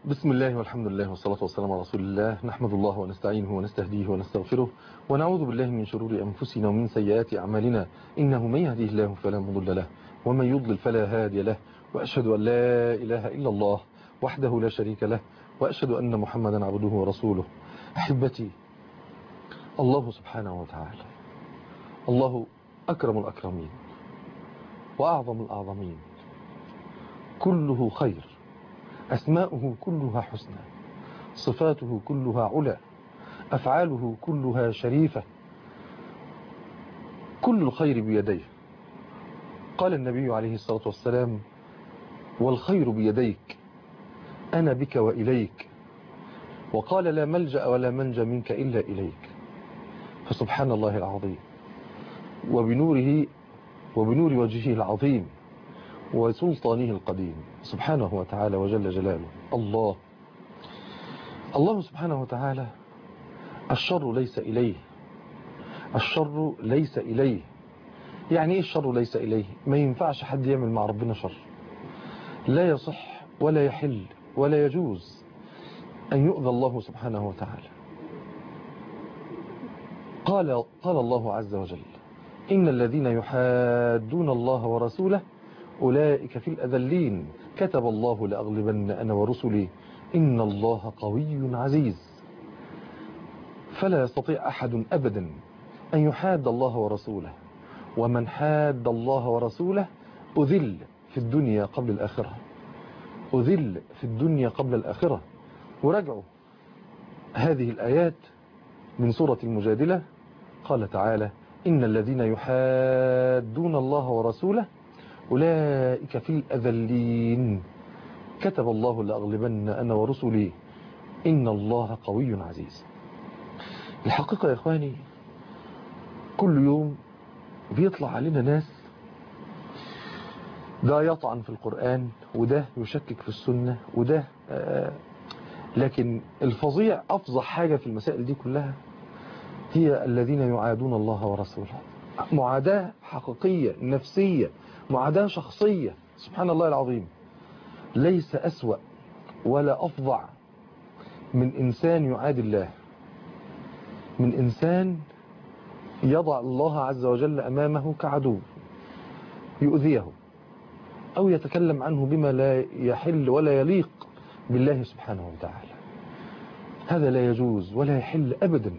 بسم الله والحمد لله والصلاة والسلام على رسول الله نحمد الله ونستعينه ونستهديه ونستغفره ونعوذ بالله من شرور أنفسنا ومن سيئات أعمالنا إنه من يهديه الله فلا مضل له ومن يضلل فلا هادي له وأشهد أن لا إله إلا الله وحده لا شريك له وأشهد أن محمدا عبده ورسوله أحبتي الله سبحانه وتعالى الله أكرم الأكرمين وأعظم الأعظمين كله خير أسماؤه كلها حسنى صفاته كلها علا أفعاله كلها شريفة كل الخير بيديه قال النبي عليه الصلاة والسلام والخير بيديك أنا بك وإليك وقال لا ملجأ ولا منجى منك إلا إليك فسبحان الله العظيم وبنوره وبنور وجهه العظيم وسلطانه القديم سبحانه وتعالى وجل جلاله الله الله سبحانه وتعالى الشر ليس إليه الشر ليس إليه يعني إيه الشر ليس إليه ما ينفعش حد يعمل مع ربنا شر لا يصح ولا يحل ولا يجوز أن يؤذى الله سبحانه وتعالى قال قال الله عز وجل إن الذين يحادون الله ورسوله أولئك في الأذلين كتب الله لأغلبن أنا ورسلي إن الله قوي عزيز فلا يستطيع أحد أبدا أن يحاد الله ورسوله ومن حاد الله ورسوله أذل في الدنيا قبل الآخرة أذل في الدنيا قبل الآخرة ورجعوا هذه الآيات من سورة المجادلة قال تعالى إن الذين يحادون الله ورسوله أولئك في الأذلين كتب الله لأغلبن أنا ورسلي إن الله قوي عزيز الحقيقة يا إخواني كل يوم بيطلع علينا ناس ده يطعن في القرآن وده يشكك في السنة وده آه لكن الفظيع أفظع حاجة في المسائل دي كلها هي الذين يعادون الله ورسوله معاداة حقيقية نفسية معاداة شخصية سبحان الله العظيم ليس أسوأ ولا أفظع من إنسان يعادي الله من إنسان يضع الله عز وجل أمامه كعدو يؤذيه أو يتكلم عنه بما لا يحل ولا يليق بالله سبحانه وتعالى هذا لا يجوز ولا يحل أبدا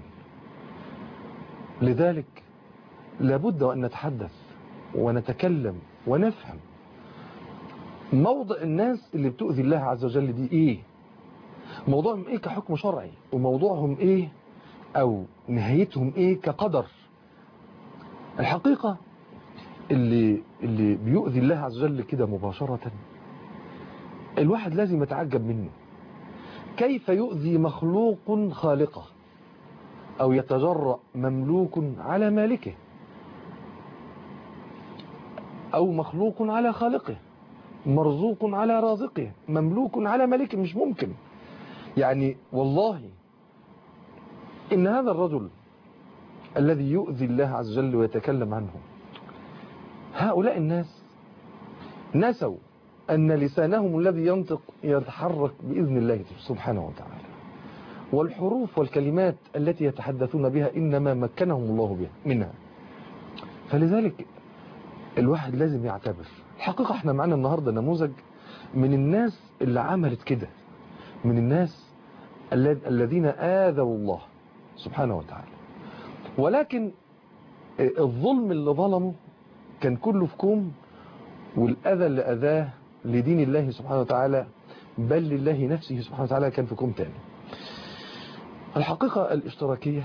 لذلك لابد أن نتحدث ونتكلم ونفهم موضع الناس اللي بتؤذي الله عز وجل دي ايه موضوعهم ايه كحكم شرعي وموضوعهم ايه او نهايتهم ايه كقدر الحقيقة اللي, اللي بيؤذي الله عز وجل كده مباشرة الواحد لازم يتعجب منه كيف يؤذي مخلوق خالقه او يتجرأ مملوك على مالكه أو مخلوق على خالقه مرزوق على رازقه مملوك على ملكه مش ممكن يعني والله إن هذا الرجل الذي يؤذي الله عز وجل ويتكلم عنه هؤلاء الناس نسوا أن لسانهم الذي ينطق يتحرك بإذن الله سبحانه وتعالى والحروف والكلمات التي يتحدثون بها إنما مكنهم الله بها منها فلذلك الواحد لازم يعتبر الحقيقة احنا معنا النهاردة نموذج من الناس اللي عملت كده من الناس الذين آذوا الله سبحانه وتعالى ولكن الظلم اللي ظلمه كان كله في كوم والأذى اللي أذاه لدين الله سبحانه وتعالى بل لله نفسه سبحانه وتعالى كان في كوم تاني الحقيقة الاشتراكية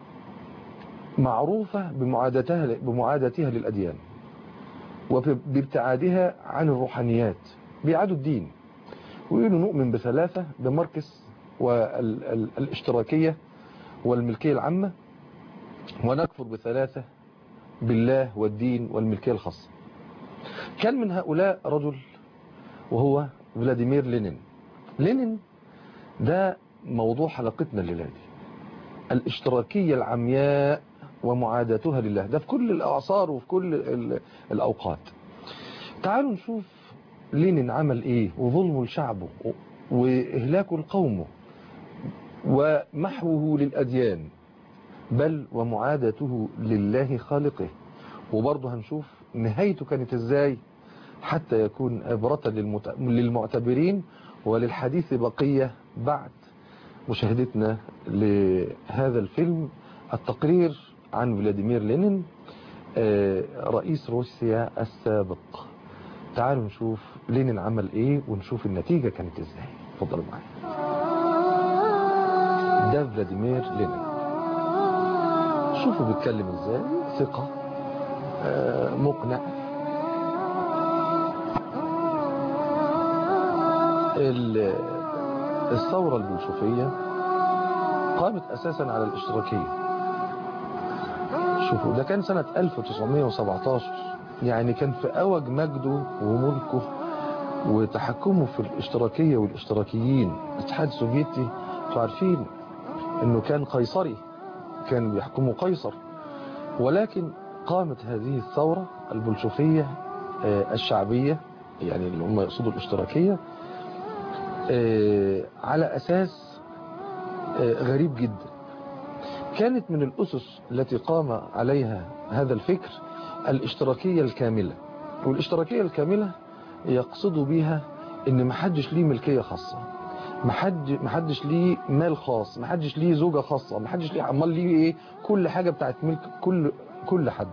معروفة بمعادتها, بمعادتها للأديان وبابتعادها عن الروحانيات بيعادوا الدين ويقولوا نؤمن بثلاثة بماركس والاشتراكية والملكية العامة ونكفر بثلاثة بالله والدين والملكية الخاصة كان من هؤلاء رجل وهو فلاديمير لينين لينين ده موضوع حلقتنا الليلة دي الاشتراكية العمياء ومعاداتها لله ده في كل الأعصار وفي كل الأوقات تعالوا نشوف لينين عمل ايه وظلمه لشعبه وإهلاك القوم ومحوه للأديان بل ومعادته لله خالقه وبرضه هنشوف نهايته كانت ازاي حتى يكون عبرة للمت- للمعتبرين وللحديث بقية بعد مشاهدتنا لهذا الفيلم التقرير عن فلاديمير لينين آه، رئيس روسيا السابق تعالوا نشوف لينين عمل ايه ونشوف النتيجة كانت ازاي اتفضلوا معايا ده فلاديمير لينين شوفوا بيتكلم ازاي ثقة آه، مقنع ال- الثورة البلشفية قامت أساسا على الاشتراكية شوفوا ده كان سنة 1917 يعني كان في أوج مجده وملكه وتحكمه في الاشتراكية والاشتراكيين الاتحاد السوفيتي انتوا عارفين انه كان قيصري كان بيحكمه قيصر ولكن قامت هذه الثورة البلشفية آه، الشعبية يعني اللي هم يقصدوا الاشتراكية آه، على أساس آه، غريب جدا كانت من الأسس التي قام عليها هذا الفكر الاشتراكية الكاملة والاشتراكية الكاملة يقصدوا بها ان محدش ليه ملكية خاصة محد محدش ليه مال خاص محدش ليه زوجة خاصة محدش ليه عمال ليه ايه كل حاجة بتاعت ملك كل كل حد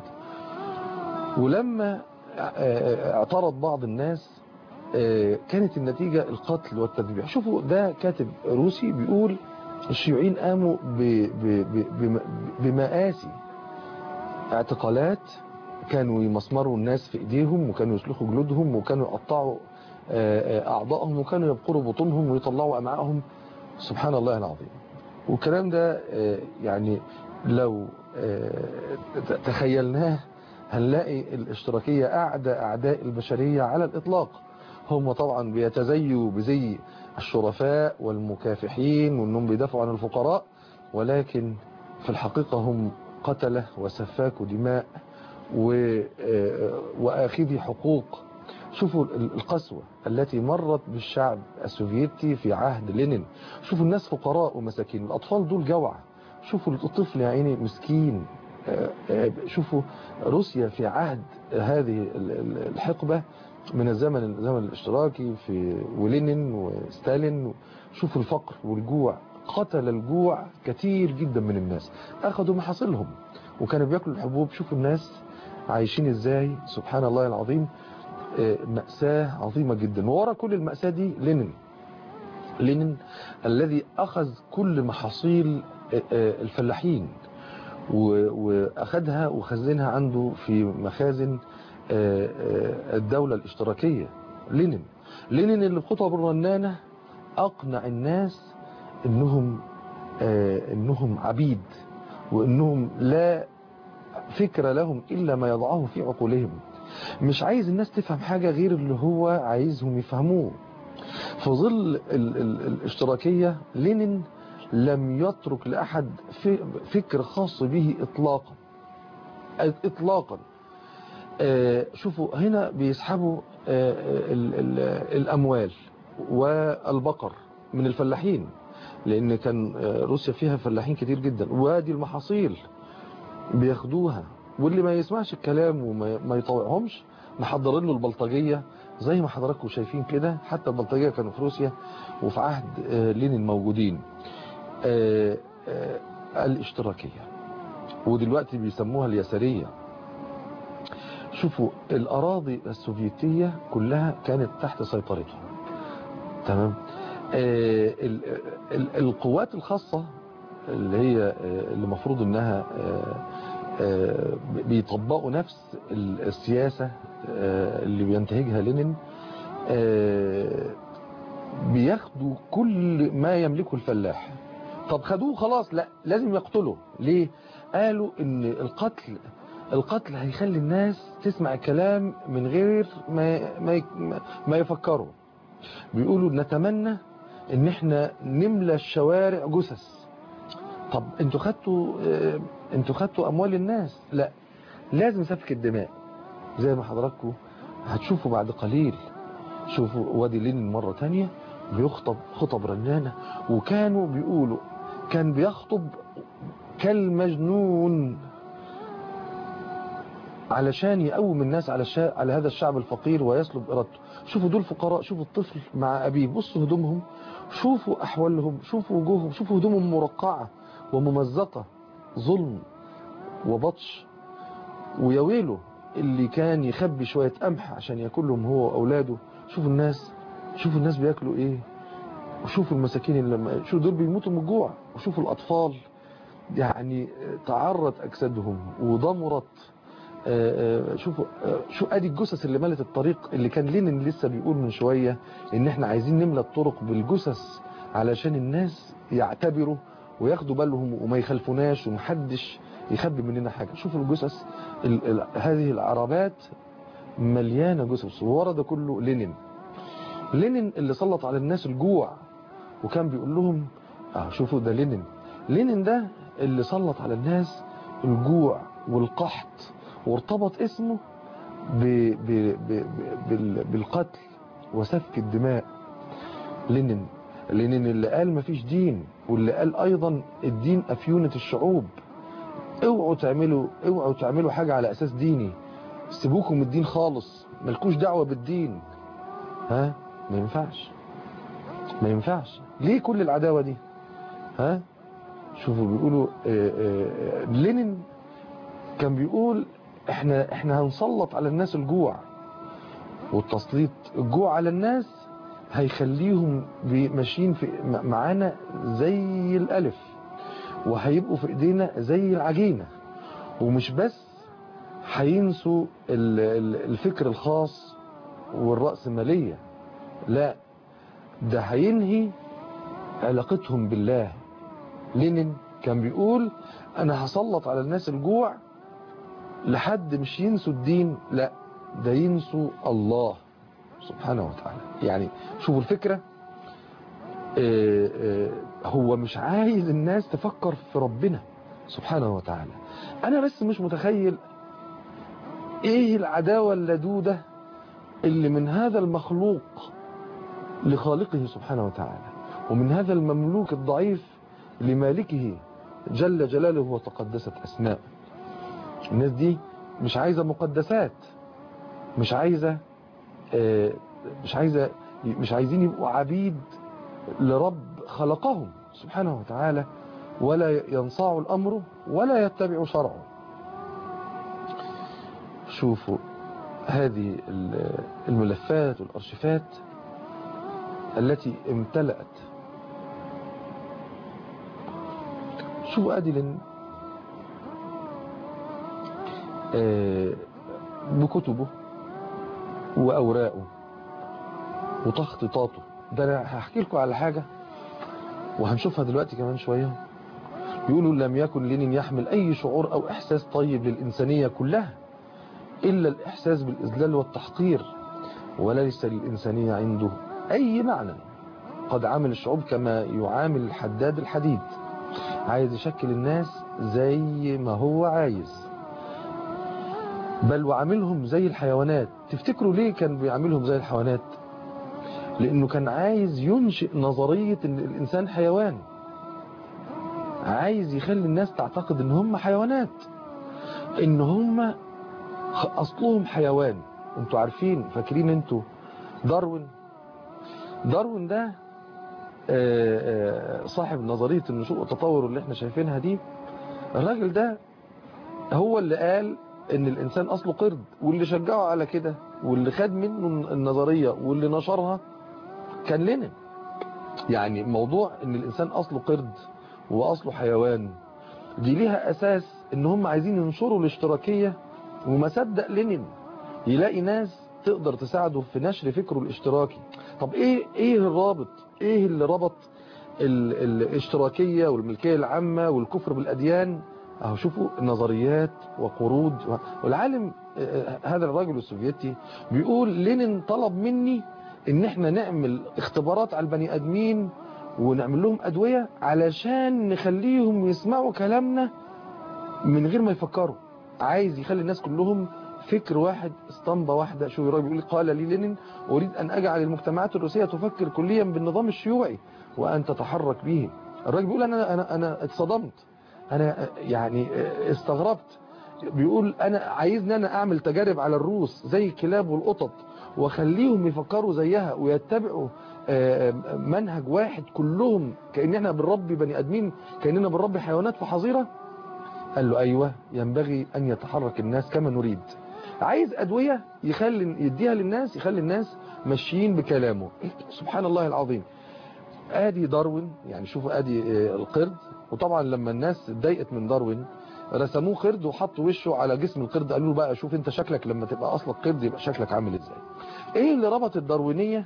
ولما آه، اعترض بعض الناس آه، كانت النتيجة القتل والتذبيح شوفوا ده كاتب روسي بيقول الشيوعيين قاموا ب- ب- ب- بم- بمآسي اعتقالات كانوا يمسمروا الناس في ايديهم وكانوا يسلخوا جلودهم وكانوا يقطعوا آه، آه، اعضائهم وكانوا يبقروا بطونهم ويطلعوا امعائهم سبحان الله العظيم والكلام ده آه، يعني لو آه، ت- تخيلناه هنلاقي الاشتراكية أعدى أعداء البشرية على الإطلاق هم طبعا بيتزيوا بزي الشرفاء والمكافحين وأنهم بيدافعوا عن الفقراء ولكن في الحقيقة هم قتله وسفاكوا دماء و- آه، وآخذي حقوق شوفوا ال- القسوة التي مرت بالشعب السوفيتي في عهد لينين شوفوا الناس فقراء ومساكين الأطفال دول جوع شوفوا الطفل يا عيني مسكين آه، آه، شوفوا روسيا في عهد هذه ال- ال- الحقبة من الزمن الزمن الاشتراكي في ولينين وستالين شوفوا الفقر والجوع قتل الجوع كتير جدا من الناس أخذوا محاصيلهم وكانوا بياكلوا الحبوب شوفوا الناس عايشين ازاي سبحان الله العظيم آه، مأساة عظيمة جدا وورا كل المأساة دي لينين لينين الذي أخذ كل محاصيل آه، آه، الفلاحين و- وأخذها وخزنها عنده في مخازن آه، آه، الدولة الاشتراكية لينين لينين اللي بخطوة بالرنانة أقنع الناس إنهم آه، إنهم عبيد وإنهم لا فكرة لهم إلا ما يضعه في عقولهم مش عايز الناس تفهم حاجة غير اللي هو عايزهم يفهموه في ظل ال ال الاشتراكية لينين لم يترك لأحد في- فكر خاص به إطلاقا إطلاقا آه، شوفوا هنا بيسحبوا آه، ال ال الأموال والبقر من الفلاحين لأن كان آه، روسيا فيها فلاحين كتير جدا وادي المحاصيل بياخدوها واللي ما يسمعش الكلام وما ما يطوعهمش محضرين له البلطجية زي ما حضراتكم شايفين كده حتى البلطجية كانوا في روسيا وفي عهد آه، لينين موجودين آه، آه، الاشتراكية ودلوقتي بيسموها اليسارية شوفوا الأراضي السوفيتية كلها كانت تحت سيطرتهم تمام آه، ال- ال- القوات الخاصة اللي هي آه، اللي المفروض انها آه، آه، بيطبقوا نفس ال- السياسة آه، اللي بينتهجها لينين آه، بياخدوا كل ما يملكه الفلاح طب خدوه خلاص لا لازم يقتلوا ليه قالوا ان القتل القتل هيخلي الناس تسمع الكلام من غير ما ما ما يفكروا بيقولوا نتمنى ان احنا نملى الشوارع جثث طب انتوا خدتوا اه انتوا خدتوا اموال الناس لا لازم سفك الدماء زي ما حضراتكم هتشوفوا بعد قليل شوفوا وادي لينين مرة تانية بيخطب خطب رنانة وكانوا بيقولوا كان بيخطب كالمجنون علشان يقوم الناس على الشا... على هذا الشعب الفقير ويسلب إرادته شوفوا دول فقراء شوفوا الطفل مع أبيه بصوا هدومهم شوفوا أحوالهم شوفوا وجوههم شوفوا هدومهم مرقعة وممزقة ظلم وبطش ويا ويله اللي كان يخبي شوية قمح عشان ياكلهم هو وأولاده شوفوا الناس شوفوا الناس بياكلوا ايه وشوفوا المساكين اللي لما شوفوا دول بيموتوا من الجوع وشوفوا الأطفال يعني تعرت أجسادهم وضمرت شوفوا شو ادي الجثث اللي ملت الطريق اللي كان لينين لسه بيقول من شوية ان احنا عايزين نملى الطرق بالجثث علشان الناس يعتبروا وياخدوا بالهم وما يخلفوناش ومحدش يخبي مننا حاجة شوفوا الجثث ال ال هذه العربات مليانة جثث وورا ده كله لينين لينين اللي سلط على الناس الجوع وكان بيقول لهم اه شوفوا ده لينين لينين ده اللي سلط على الناس الجوع والقحط وارتبط اسمه ب ب ب ب بالقتل وسفك الدماء لينين لينين اللي قال مفيش دين واللي قال ايضا الدين افيونة الشعوب اوعوا تعملوا اوعوا تعملوا حاجة على اساس ديني سيبوكم من الدين خالص ملكوش دعوة بالدين ها ما ينفعش ما ينفعش ليه كل العداوة دي ها شوفوا بيقولوا آآ آآ لينين كان بيقول احنا احنا هنسلط على الناس الجوع والتسليط الجوع على الناس هيخليهم ماشيين في معانا زي الالف وهيبقوا في ايدينا زي العجينة ومش بس هينسوا الفكر الخاص والرأسمالية لا ده هينهي علاقتهم بالله لينين كان بيقول انا هسلط على الناس الجوع لحد مش ينسوا الدين لا ده ينسوا الله سبحانه وتعالى يعني شوفوا الفكرة اه اه هو مش عايز الناس تفكر في ربنا سبحانه وتعالى انا بس مش متخيل ايه العداوة اللدودة اللي من هذا المخلوق لخالقه سبحانه وتعالى ومن هذا المملوك الضعيف لمالكه جل جلاله وتقدست أسماء الناس دي مش عايزة مقدسات مش عايزة مش عايزة مش عايزين يبقوا عبيد لرب خلقهم سبحانه وتعالى ولا ينصاع الأمر ولا يتبع شرعه شوفوا هذه الملفات والأرشفات التي امتلأت شو أدل بكتبه وأوراقه وتخطيطاته ده أنا هحكي لكم على حاجة وهنشوفها دلوقتي كمان شوية يقولوا لم يكن لينين يحمل أي شعور أو إحساس طيب للإنسانية كلها إلا الإحساس بالإذلال والتحقير وليس للإنسانية عنده أي معنى قد عامل الشعوب كما يعامل الحداد الحديد عايز يشكل الناس زي ما هو عايز بل وعاملهم زي الحيوانات تفتكروا ليه كان بيعاملهم زي الحيوانات لأنه كان عايز ينشئ نظرية ان الإنسان حيوان عايز يخلي الناس تعتقد ان هم حيوانات ان هم أصلهم حيوان انتوا عارفين فاكرين انتوا داروين داروين ده صاحب نظرية النشوء والتطور اللي احنا شايفينها دي الراجل ده هو اللي قال ان الانسان اصله قرد واللي شجعه على كده واللي خد منه النظرية واللي نشرها كان لينين يعني موضوع ان الانسان اصله قرد واصله حيوان دي ليها اساس ان هم عايزين ينشروا الاشتراكية وما صدق لينين يلاقي ناس تقدر تساعده في نشر فكره الاشتراكي طب ايه ايه الرابط ايه اللي ربط ال الاشتراكية والملكية العامة والكفر بالاديان اهو شوفوا نظريات وقروض والعالم هذا الراجل السوفيتي بيقول لينين طلب مني ان احنا نعمل اختبارات على البني ادمين ونعمل لهم ادوية علشان نخليهم يسمعوا كلامنا من غير ما يفكروا عايز يخلي الناس كلهم فكر واحد اسطمبة واحدة شو الراجل بيقول قال لي لينين أريد أن أجعل المجتمعات الروسية تفكر كليا بالنظام الشيوعي وأن تتحرك به الراجل بيقول أنا أنا أنا اتصدمت أنا يعني استغربت بيقول أنا عايزني أنا أعمل تجارب على الروس زي الكلاب والقطط وخليهم يفكروا زيها ويتبعوا منهج واحد كلهم كأن احنا بنربي بني أدمين كأننا بنربي حيوانات في حظيرة قال له أيوة ينبغي أن يتحرك الناس كما نريد عايز أدوية يخلي يديها للناس يخلي الناس ماشيين بكلامه سبحان الله العظيم ادي داروين يعني شوفوا ادي القرد وطبعا لما الناس اتضايقت من داروين رسموه قرد وحطوا وشه على جسم القرد قالوا له بقى شوف انت شكلك لما تبقى اصلك قرد يبقى شكلك عامل ازاي ايه اللي ربط الداروينية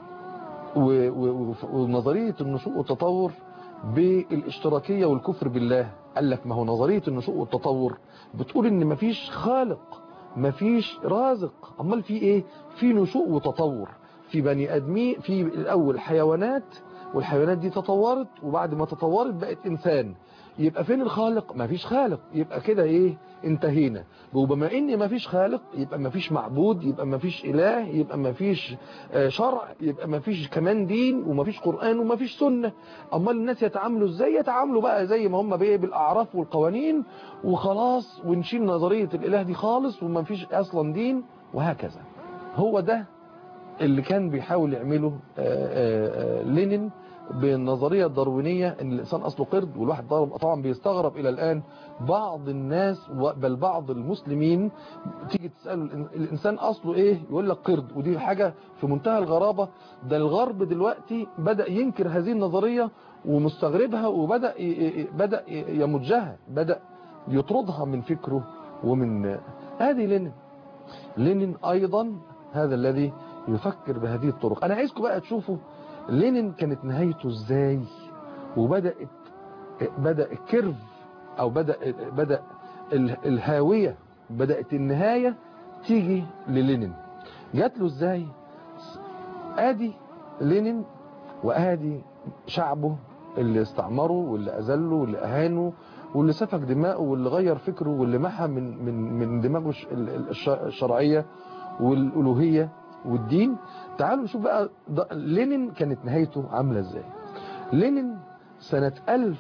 ونظرية النشوء والتطور بالاشتراكية والكفر بالله قال لك ما هو نظرية النشوء والتطور بتقول ان مفيش خالق مفيش رازق امال في ايه في نشوء وتطور في بني ادمي في الاول حيوانات والحيوانات دي تطورت وبعد ما تطورت بقت انسان يبقى فين الخالق مفيش خالق يبقى كده ايه انتهينا وبما ان مفيش خالق يبقى مفيش معبود يبقى مفيش اله يبقى مفيش شرع يبقى مفيش كمان دين ومفيش قرآن ومفيش سنة امال الناس يتعاملوا ازاي يتعاملوا بقى زي ما هم بيه بالاعراف والقوانين وخلاص ونشيل نظرية الاله دي خالص ومفيش اصلا دين وهكذا هو ده اللي كان بيحاول يعمله لينين بالنظرية الداروينية ان الانسان اصله قرد والواحد طبعا بيستغرب الى الان بعض الناس بل بعض المسلمين تيجي تسأله الانسان اصله ايه يقول لك قرد ودي حاجة في منتهى الغرابة ده الغرب دلوقتي بدأ ينكر هذه النظرية ومستغربها وبدأ بدأ يمجها بدأ يطردها من فكره ومن هذه لينين لينين ايضا هذا الذي يفكر بهذه الطرق انا عايزكم بقى تشوفوا لينين كانت نهايته ازاي وبدأت بدأ الكيرف او بدأ بدأ الهاوية بدأت النهاية تيجي للينين جات له ازاي ادي لينين وادي شعبه اللي استعمره واللي اذله واللي اهانه واللي سفك دماغه واللي غير فكره واللي محى من من من دماغه الشرعية والالوهيه والدين تعالوا نشوف بقى لينين كانت نهايته عاملة ازاي لينين سنة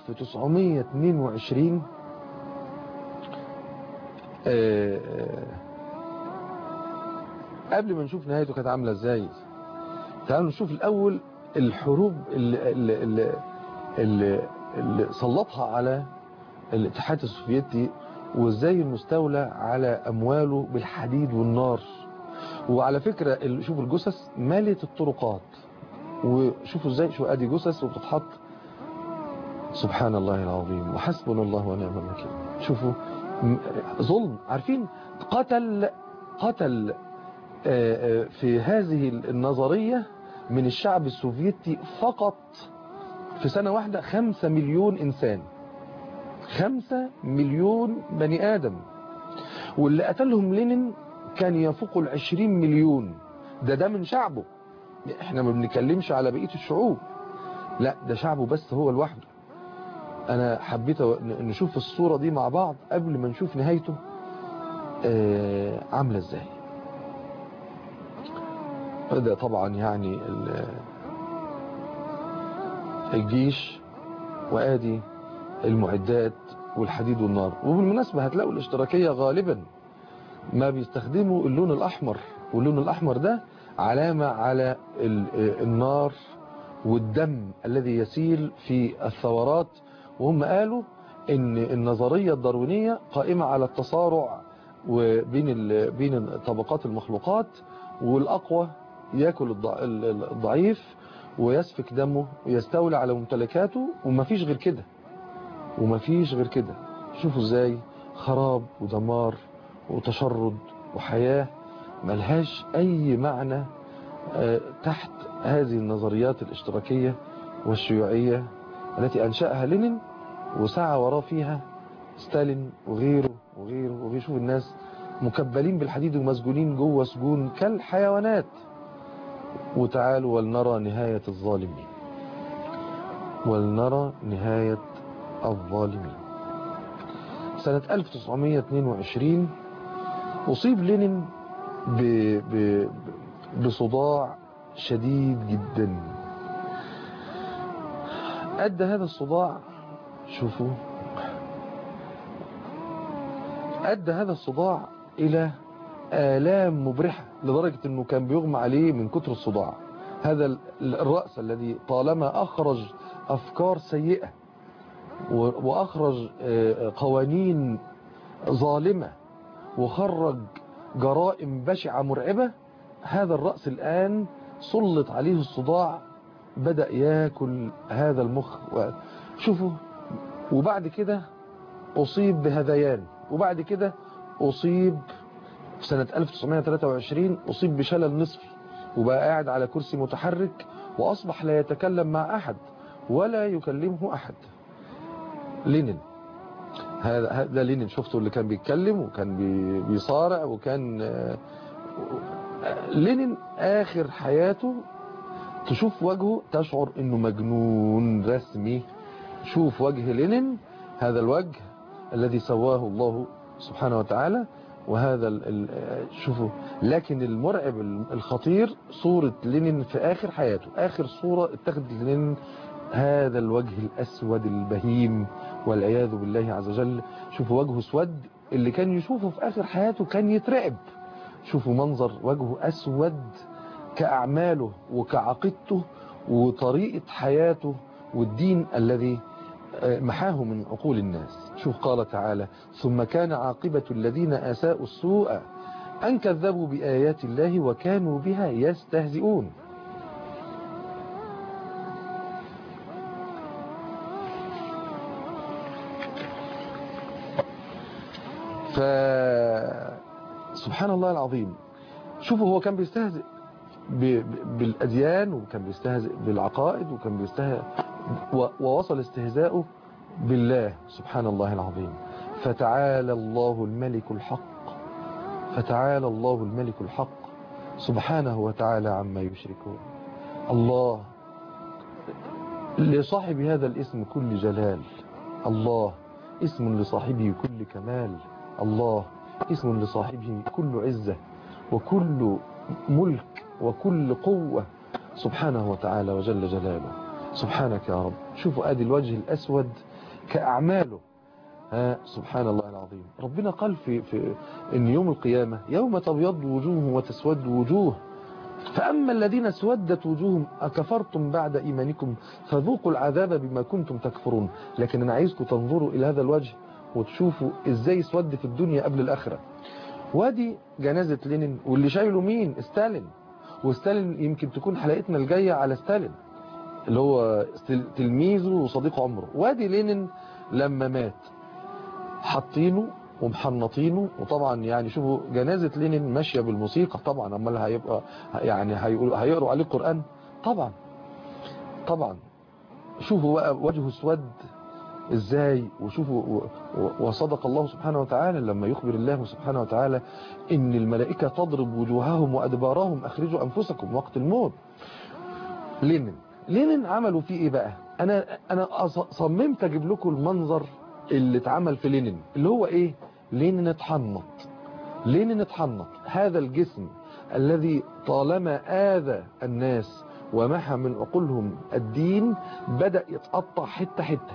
1922 آآ آآ قبل ما نشوف نهايته كانت عاملة ازاي تعالوا نشوف الاول الحروب اللي, اللي, اللي, اللي, اللي سلطها على الاتحاد السوفيتي وازاي المستولى على امواله بالحديد والنار وعلى فكرة شوفوا الجثث مالت الطرقات وشوفوا ازاي شو ادي جثث وبتتحط سبحان الله العظيم وحسبنا الله ونعم الوكيل شوفوا ظلم عارفين قتل قتل في هذه النظرية من الشعب السوفيتي فقط في سنة واحدة خمسة مليون إنسان خمسة مليون بني آدم واللي قتلهم لينين كان يفوق العشرين مليون ده ده من شعبه احنا ما بنتكلمش على بقية الشعوب لا ده شعبه بس هو لوحده انا حبيت نشوف الصورة دي مع بعض قبل ما نشوف نهايته آه عاملة ازاي ده طبعا يعني الجيش وادي المعدات والحديد والنار وبالمناسبة هتلاقوا الاشتراكية غالبا ما بيستخدموا اللون الأحمر واللون الأحمر ده علامة على النار والدم الذي يسيل في الثورات وهم قالوا ان النظرية الداروينية قائمة على التصارع وبين بين طبقات المخلوقات والأقوى ياكل الضعيف ويسفك دمه ويستولى على ممتلكاته ومفيش غير كده ومفيش غير كده شوفوا ازاي خراب ودمار وتشرد وحياة ملهاش أي معنى تحت هذه النظريات الاشتراكية والشيوعية التي أنشأها لينين وسعى وراه فيها ستالين وغيره وغيره وبيشوف الناس مكبلين بالحديد ومسجونين جوه سجون كالحيوانات وتعالوا ولنرى نهاية الظالمين ولنرى نهاية الظالمين سنة 1922 أصيب لينين ب... ب... بصداع شديد جدا أدى هذا الصداع شوفوا أدى هذا الصداع إلى آلام مبرحة لدرجة أنه كان بيغمى عليه من كتر الصداع هذا الرأس الذي طالما أخرج أفكار سيئة وأخرج قوانين ظالمة وخرج جرائم بشعة مرعبة هذا الرأس الآن سلط عليه الصداع بدأ ياكل هذا المخ شوفوا وبعد كده أصيب بهذيان وبعد كده أصيب في سنة 1923 أصيب بشلل نصفي وبقى قاعد على كرسي متحرك وأصبح لا يتكلم مع أحد ولا يكلمه أحد لينين هذا هذا لينين شفته اللي كان بيتكلم وكان بيصارع وكان لينين آخر حياته تشوف وجهه تشعر انه مجنون رسمي شوف وجه لينين هذا الوجه الذي سواه الله سبحانه وتعالى وهذا ال ال شوفوا لكن المرعب الخطير صورة لينين في آخر حياته آخر صورة اتخذت لينين هذا الوجه الأسود البهيم والعياذ بالله عز وجل شوفوا وجهه اسود اللي كان يشوفه في آخر حياته كان يترعب شوفوا منظر وجهه أسود كأعماله وكعقيدته وطريقة حياته والدين الذي محاه من عقول الناس شوف قال تعالى ثم كان عاقبة الذين أساءوا السوء أن كذبوا بآيات الله وكانوا بها يستهزئون ف سبحان الله العظيم شوفوا هو كان بيستهزئ بالأديان وكان بيستهزئ بالعقائد وكان بيستهزئ ووصل استهزاؤه بالله سبحان الله العظيم فتعالى الله الملك الحق فتعالى الله الملك الحق سبحانه وتعالى عما يشركون الله لصاحب هذا الاسم كل جلال الله اسم لصاحبه كل كمال الله اسم لصاحبه كل عزة وكل ملك وكل قوة سبحانه وتعالى وجل جلاله سبحانك يا رب شوفوا ادي الوجه الاسود كاعماله ها سبحان الله العظيم ربنا قال في, في ان يوم القيامة يوم تبيض وجوه وتسود وجوه فأما الذين اسودت وجوههم أكفرتم بعد إيمانكم فذوقوا العذاب بما كنتم تكفرون لكن أنا عايزكم تنظروا إلى هذا الوجه وتشوفوا إزاي اسود في الدنيا قبل الآخرة وادي جنازة لينين واللي شايله مين ستالين وستالين يمكن تكون حلقتنا الجاية على ستالين اللي هو تلميذه وصديق عمره وادي لينين لما مات حاطينه ومحنطينه وطبعا يعني شوفوا جنازة لينين ماشية بالموسيقى طبعا امال هيبقى يعني هيقول هيقروا عليه القرآن طبعا طبعا شوفوا بقى وجهه اسود ازاي وشوفوا وصدق الله سبحانه وتعالى لما يخبر الله سبحانه وتعالى ان الملائكة تضرب وجوههم وادبارهم اخرجوا انفسكم وقت الموت لينين لينين عملوا فيه ايه بقى انا انا صممت اجيب لكم المنظر اللي اتعمل في لينين اللي هو ايه لينين اتحنط لينين اتحنط هذا الجسم الذي طالما آذى الناس ومحى من عقولهم الدين بدأ يتقطع حتة حتة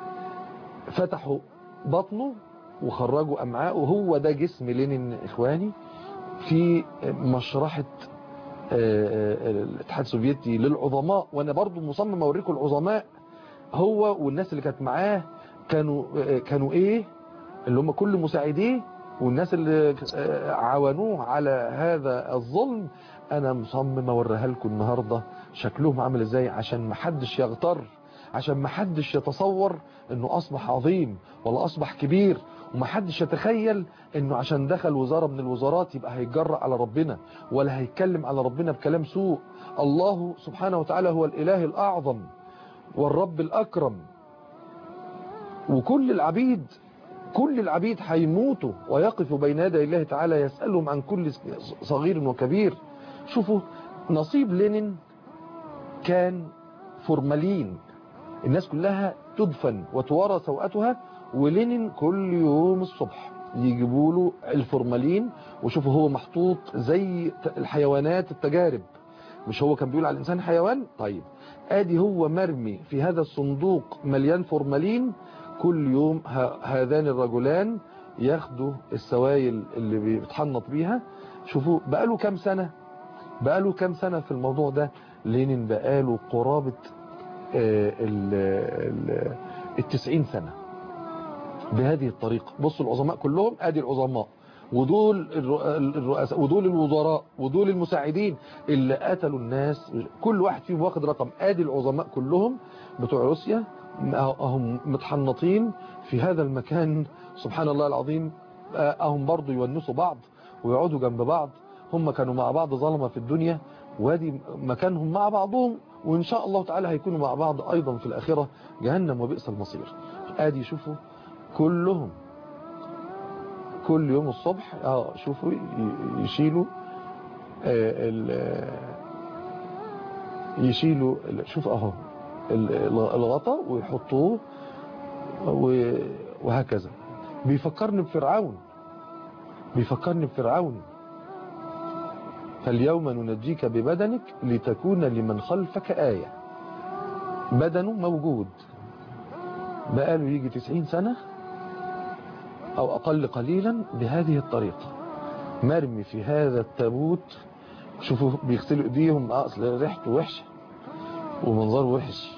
فتحوا بطنه وخرجوا أمعاءه هو ده جسم لينين إخواني في مشرحة الاتحاد السوفيتي للعظماء وانا برضو مصمم اوريكم العظماء هو والناس اللي كانت معاه كانوا كانوا ايه اللي هم كل مساعديه والناس اللي عاونوه على هذا الظلم انا مصمم اوريها لكم النهارده شكلهم عامل ازاي عشان ما حدش يغتر عشان ما حدش يتصور انه اصبح عظيم ولا اصبح كبير وما حدش يتخيل انه عشان دخل وزارة من الوزارات يبقى هيتجرأ على ربنا ولا هيتكلم على ربنا بكلام سوء الله سبحانه وتعالى هو الاله الاعظم والرب الاكرم وكل العبيد كل العبيد هيموتوا ويقفوا بين يدي الله تعالى يسألهم عن كل صغير وكبير شوفوا نصيب لينين كان فورمالين الناس كلها تدفن وتوارى سوءتها ولينين كل يوم الصبح يجيبوا له الفورمالين وشوفوا هو محطوط زي ت- الحيوانات التجارب مش هو كان بيقول على الإنسان حيوان طيب ادي هو مرمي في هذا الصندوق مليان فورمالين كل يوم ه- هذان الرجلان ياخدوا السوائل اللي بيتحنط بيها شوفوا بقاله كام سنة بقاله كام سنة في الموضوع ده لينين بقاله قرابة آه، ال- ال- التسعين سنة بهذه الطريقة بصوا العظماء كلهم ادي العظماء ودول الرؤ- الرؤساء ودول الوزراء ودول المساعدين اللي قتلوا الناس كل واحد فيهم واخد رقم ادي العظماء كلهم بتوع روسيا هم متحنطين في هذا المكان سبحان الله العظيم آه، هم برضو يونسوا بعض ويقعدوا جنب بعض هم كانوا مع بعض ظلمة في الدنيا وادي مكانهم مع بعضهم وإن شاء الله تعالى هيكونوا مع بعض أيضا في الآخرة جهنم وبئس المصير ادي شوفوا كلهم كل يوم الصبح اه شوفوا ي- يشيلوا آه، ال- آه، يشيلوا ال- شوف اهو ال- الغطا ويحطوه و- وهكذا بيفكرني بفرعون بيفكرني بفرعون فاليوم ننجيك ببدنك لتكون لمن خلفك آية بدنه موجود بقاله يجي 90 سنة أو أقل قليلا بهذه الطريقة مرمي في هذا التابوت شوفوا بيغسلوا ايديهم آه، اصل ريحته وحشه ومنظره وحش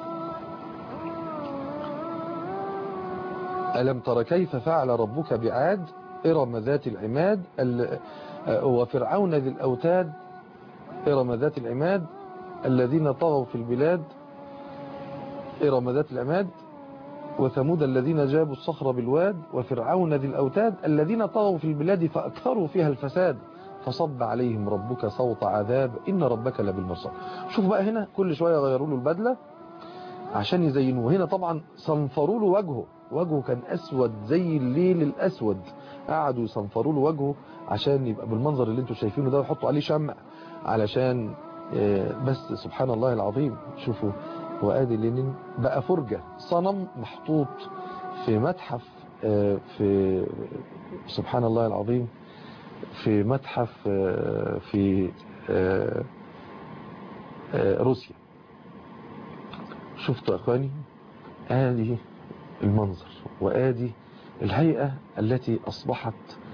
ألم تر كيف فعل ربك بعاد إرم ذات العماد ال- آه، وفرعون ذي الأوتاد إرم ذات العماد الذين طغوا في البلاد إرم ذات العماد وثمود الذين جابوا الصخر بالواد وفرعون ذي الأوتاد الذين طغوا في البلاد فأكثروا فيها الفساد فصب عليهم ربك صوت عذاب إن ربك لبالمرصاد شوف بقى هنا كل شوية غيروا له البدلة عشان يزينوه هنا طبعا صنفروا له وجهه وجهه كان أسود زي الليل الأسود قعدوا يصنفروا له وجهه عشان يبقى بالمنظر اللي انتوا شايفينه ده ويحطوا عليه شمع علشان آه، بس سبحان الله العظيم شوفوا وادي لينين بقى فرجة صنم محطوط في متحف آه، في سبحان الله العظيم في متحف آه، في آه، آه، روسيا شفتوا يا اخواني ادي المنظر وادي الهيئة التي اصبحت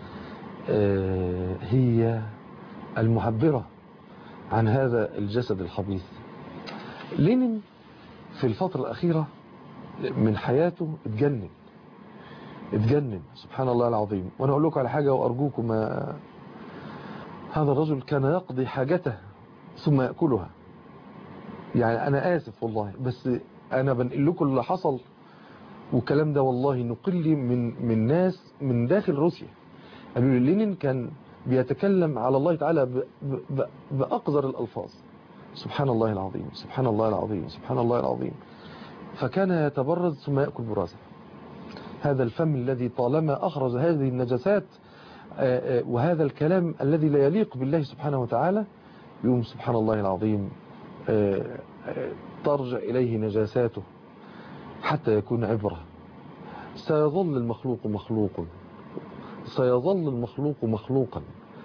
آه، هي المعبرة عن هذا الجسد الخبيث لينين في الفترة الأخيرة من حياته اتجنن اتجنن سبحان الله العظيم وانا اقول لكم على حاجة وارجوكم ما هذا الرجل كان يقضي حاجته ثم يأكلها يعني انا اسف والله بس انا بنقل لكم اللي حصل والكلام ده والله نقل من من ناس من داخل روسيا قالوا لي لينين كان بيتكلم على الله تعالى ب- ب- ب- بأقذر الألفاظ سبحان الله العظيم سبحان الله العظيم سبحان الله العظيم فكان يتبرز ثم يأكل برازة هذا الفم الذي طالما أخرج هذه النجسات آه، آه، وهذا الكلام الذي لا يليق بالله سبحانه وتعالى يوم سبحان الله العظيم آه، آه، ترجع إليه نجاساته حتى يكون عبرة سيظل المخلوق مخلوق سيظل المخلوق مخلوقا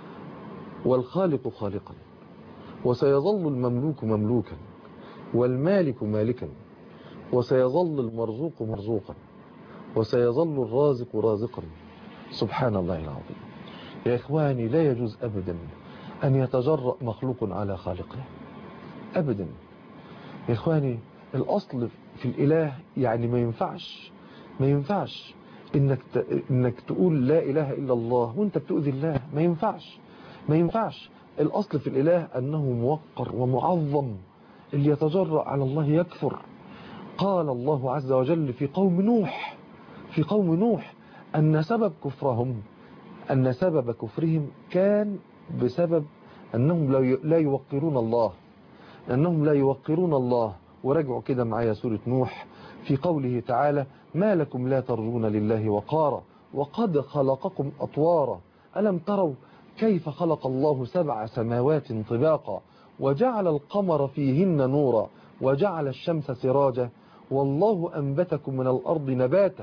والخالق خالقا وسيظل المملوك مملوكا والمالك مالكا وسيظل المرزوق مرزوقا وسيظل الرازق رازقا سبحان الله العظيم يا إخواني لا يجوز أبدا أن يتجرأ مخلوق على خالقه أبدا يا إخواني الأصل في الإله يعني ما ينفعش ما ينفعش إنك, ت... إنك تقول لا إله إلا الله وإنت بتؤذي الله ما ينفعش ما ينفعش الأصل في الإله أنه موقر ومعظم اللي يتجرأ على الله يكفر قال الله عز وجل في قوم نوح في قوم نوح أن سبب كفرهم أن سبب كفرهم كان بسبب أنهم لا ي- لا يوقرون الله أنهم لا يوقرون الله ورجعوا كده معايا سورة نوح في قوله تعالى ما لكم لا ترجون لله وقارا وقد خلقكم أطوارا ألم تروا كيف خلق الله سبع سماوات طباقا وجعل القمر فيهن نورا وجعل الشمس سراجا والله أنبتكم من الأرض نباتا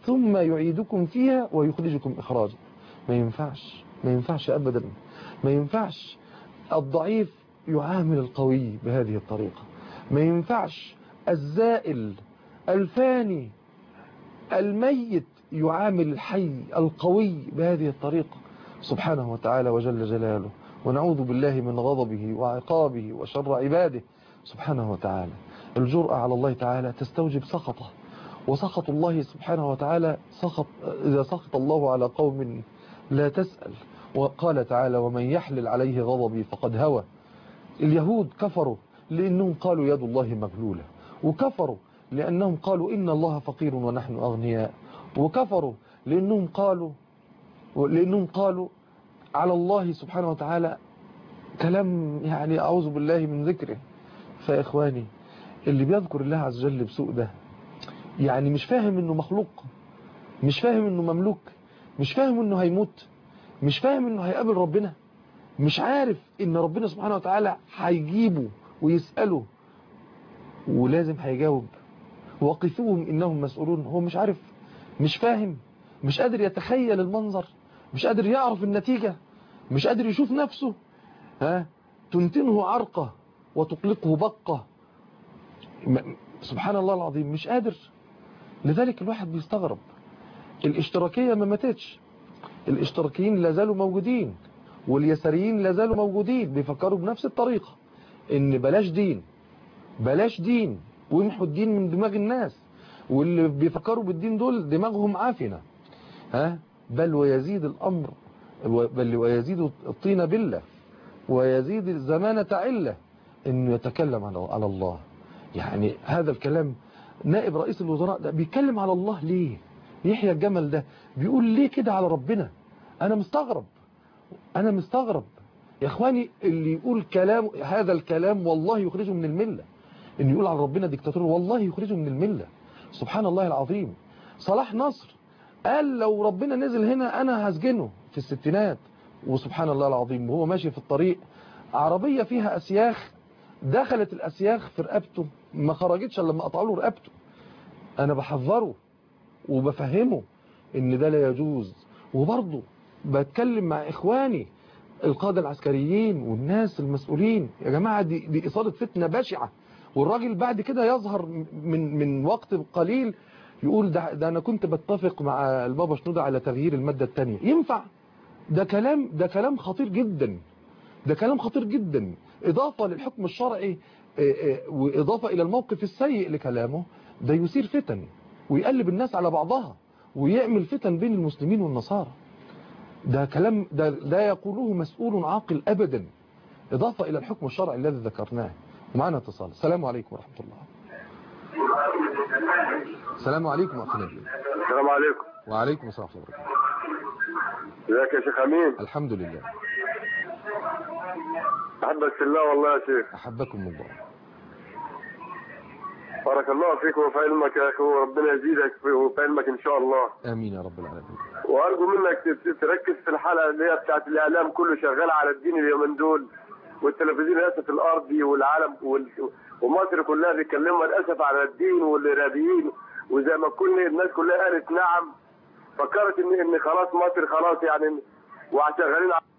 ثم يعيدكم فيها ويخرجكم إخراجا ما ينفعش ما ينفعش أبدا ما ينفعش الضعيف يعامل القوي بهذه الطريقة ما ينفعش الزائل الفاني الميت يعامل الحي القوي بهذه الطريقة سبحانه وتعالى وجل جلاله ونعوذ بالله من غضبه وعقابه وشر عباده سبحانه وتعالى الجرأة على الله تعالى تستوجب سخطه وسخط الله سبحانه وتعالى سخط إذا سخط الله على قوم لا تسأل وقال تعالى ومن يحلل عليه غضبي فقد هوى اليهود كفروا لأنهم قالوا يد الله مغلولة وكفروا لأنهم قالوا إن الله فقير ونحن أغنياء وكفروا لأنهم قالوا لأنهم قالوا على الله سبحانه وتعالى كلام يعني أعوذ بالله من ذكره فيا إخواني اللي بيذكر الله عز وجل بسوء ده يعني مش فاهم انه مخلوق مش فاهم انه مملوك مش فاهم انه هيموت مش فاهم انه هيقابل ربنا مش عارف ان ربنا سبحانه وتعالى هيجيبه ويسأله ولازم هيجاوب وقفوهم انهم مسؤولون هو مش عارف مش فاهم مش قادر يتخيل المنظر مش قادر يعرف النتيجة مش قادر يشوف نفسه ها تنتنه عرقة وتقلقه بقة سبحان الله العظيم مش قادر لذلك الواحد بيستغرب الاشتراكية ما ماتتش الاشتراكيين لا زالوا موجودين واليساريين لا زالوا موجودين بيفكروا بنفس الطريقة ان بلاش دين بلاش دين ويمحوا الدين من دماغ الناس واللي بيفكروا بالدين دول دماغهم عافنة ها بل ويزيد الأمر بل ويزيد الطين بلة ويزيد الزمانة علة انه يتكلم على الله يعني هذا الكلام نائب رئيس الوزراء ده بيتكلم على الله ليه يحيى الجمل ده بيقول ليه كده على ربنا انا مستغرب انا مستغرب يا اخواني اللي يقول كلام هذا الكلام والله يخرجه من الملة ان يقول على ربنا ديكتاتور والله يخرجه من الملة سبحان الله العظيم صلاح نصر قال لو ربنا نزل هنا انا هسجنه في الستينات وسبحان الله العظيم وهو ماشي في الطريق عربية فيها اسياخ دخلت الاسياخ في رقبته ما خرجتش الا لما قطعوا له رقبته انا بحذره وبفهمه ان ده لا يجوز وبرضه بتكلم مع اخواني القادة العسكريين والناس المسؤولين يا جماعة دي, دي إصابة فتنة بشعة والراجل بعد كده يظهر من من وقت قليل يقول ده, ده أنا كنت بتفق مع البابا شنودة على تغيير المادة الثانية ينفع ده كلام ده كلام خطير جدا ده كلام خطير جدا إضافة للحكم الشرعي وإضافة إلى الموقف السيء لكلامه ده يثير فتن ويقلب الناس على بعضها ويعمل فتن بين المسلمين والنصارى ده كلام ده لا يقوله مسؤول عاقل أبدا إضافة إلى الحكم الشرعي الذي ذكرناه ومعنا اتصال السلام عليكم ورحمة الله السلام عليكم أخي نبيل السلام عليكم وعليكم السلام ورحمة الله وبركاته ازيك يا شيخ امين الحمد لله احبك في الله والله يا شيخ أحبكم الله بارك الله فيك وفي علمك يا اخي وربنا يزيدك في- وفي علمك ان شاء الله آمين يا رب العالمين وارجو منك ت- تركز في الحلقه اللي هي بتاعت الاعلام كله شغال على الدين اليومين دول والتلفزيون للاسف الارضي والعالم وال... ومصر كلها بيتكلموا للاسف على الدين والارهابيين وزي ما كل الناس كلها قالت نعم فكرت ان ان خلاص مصر خلاص يعني وشغالين على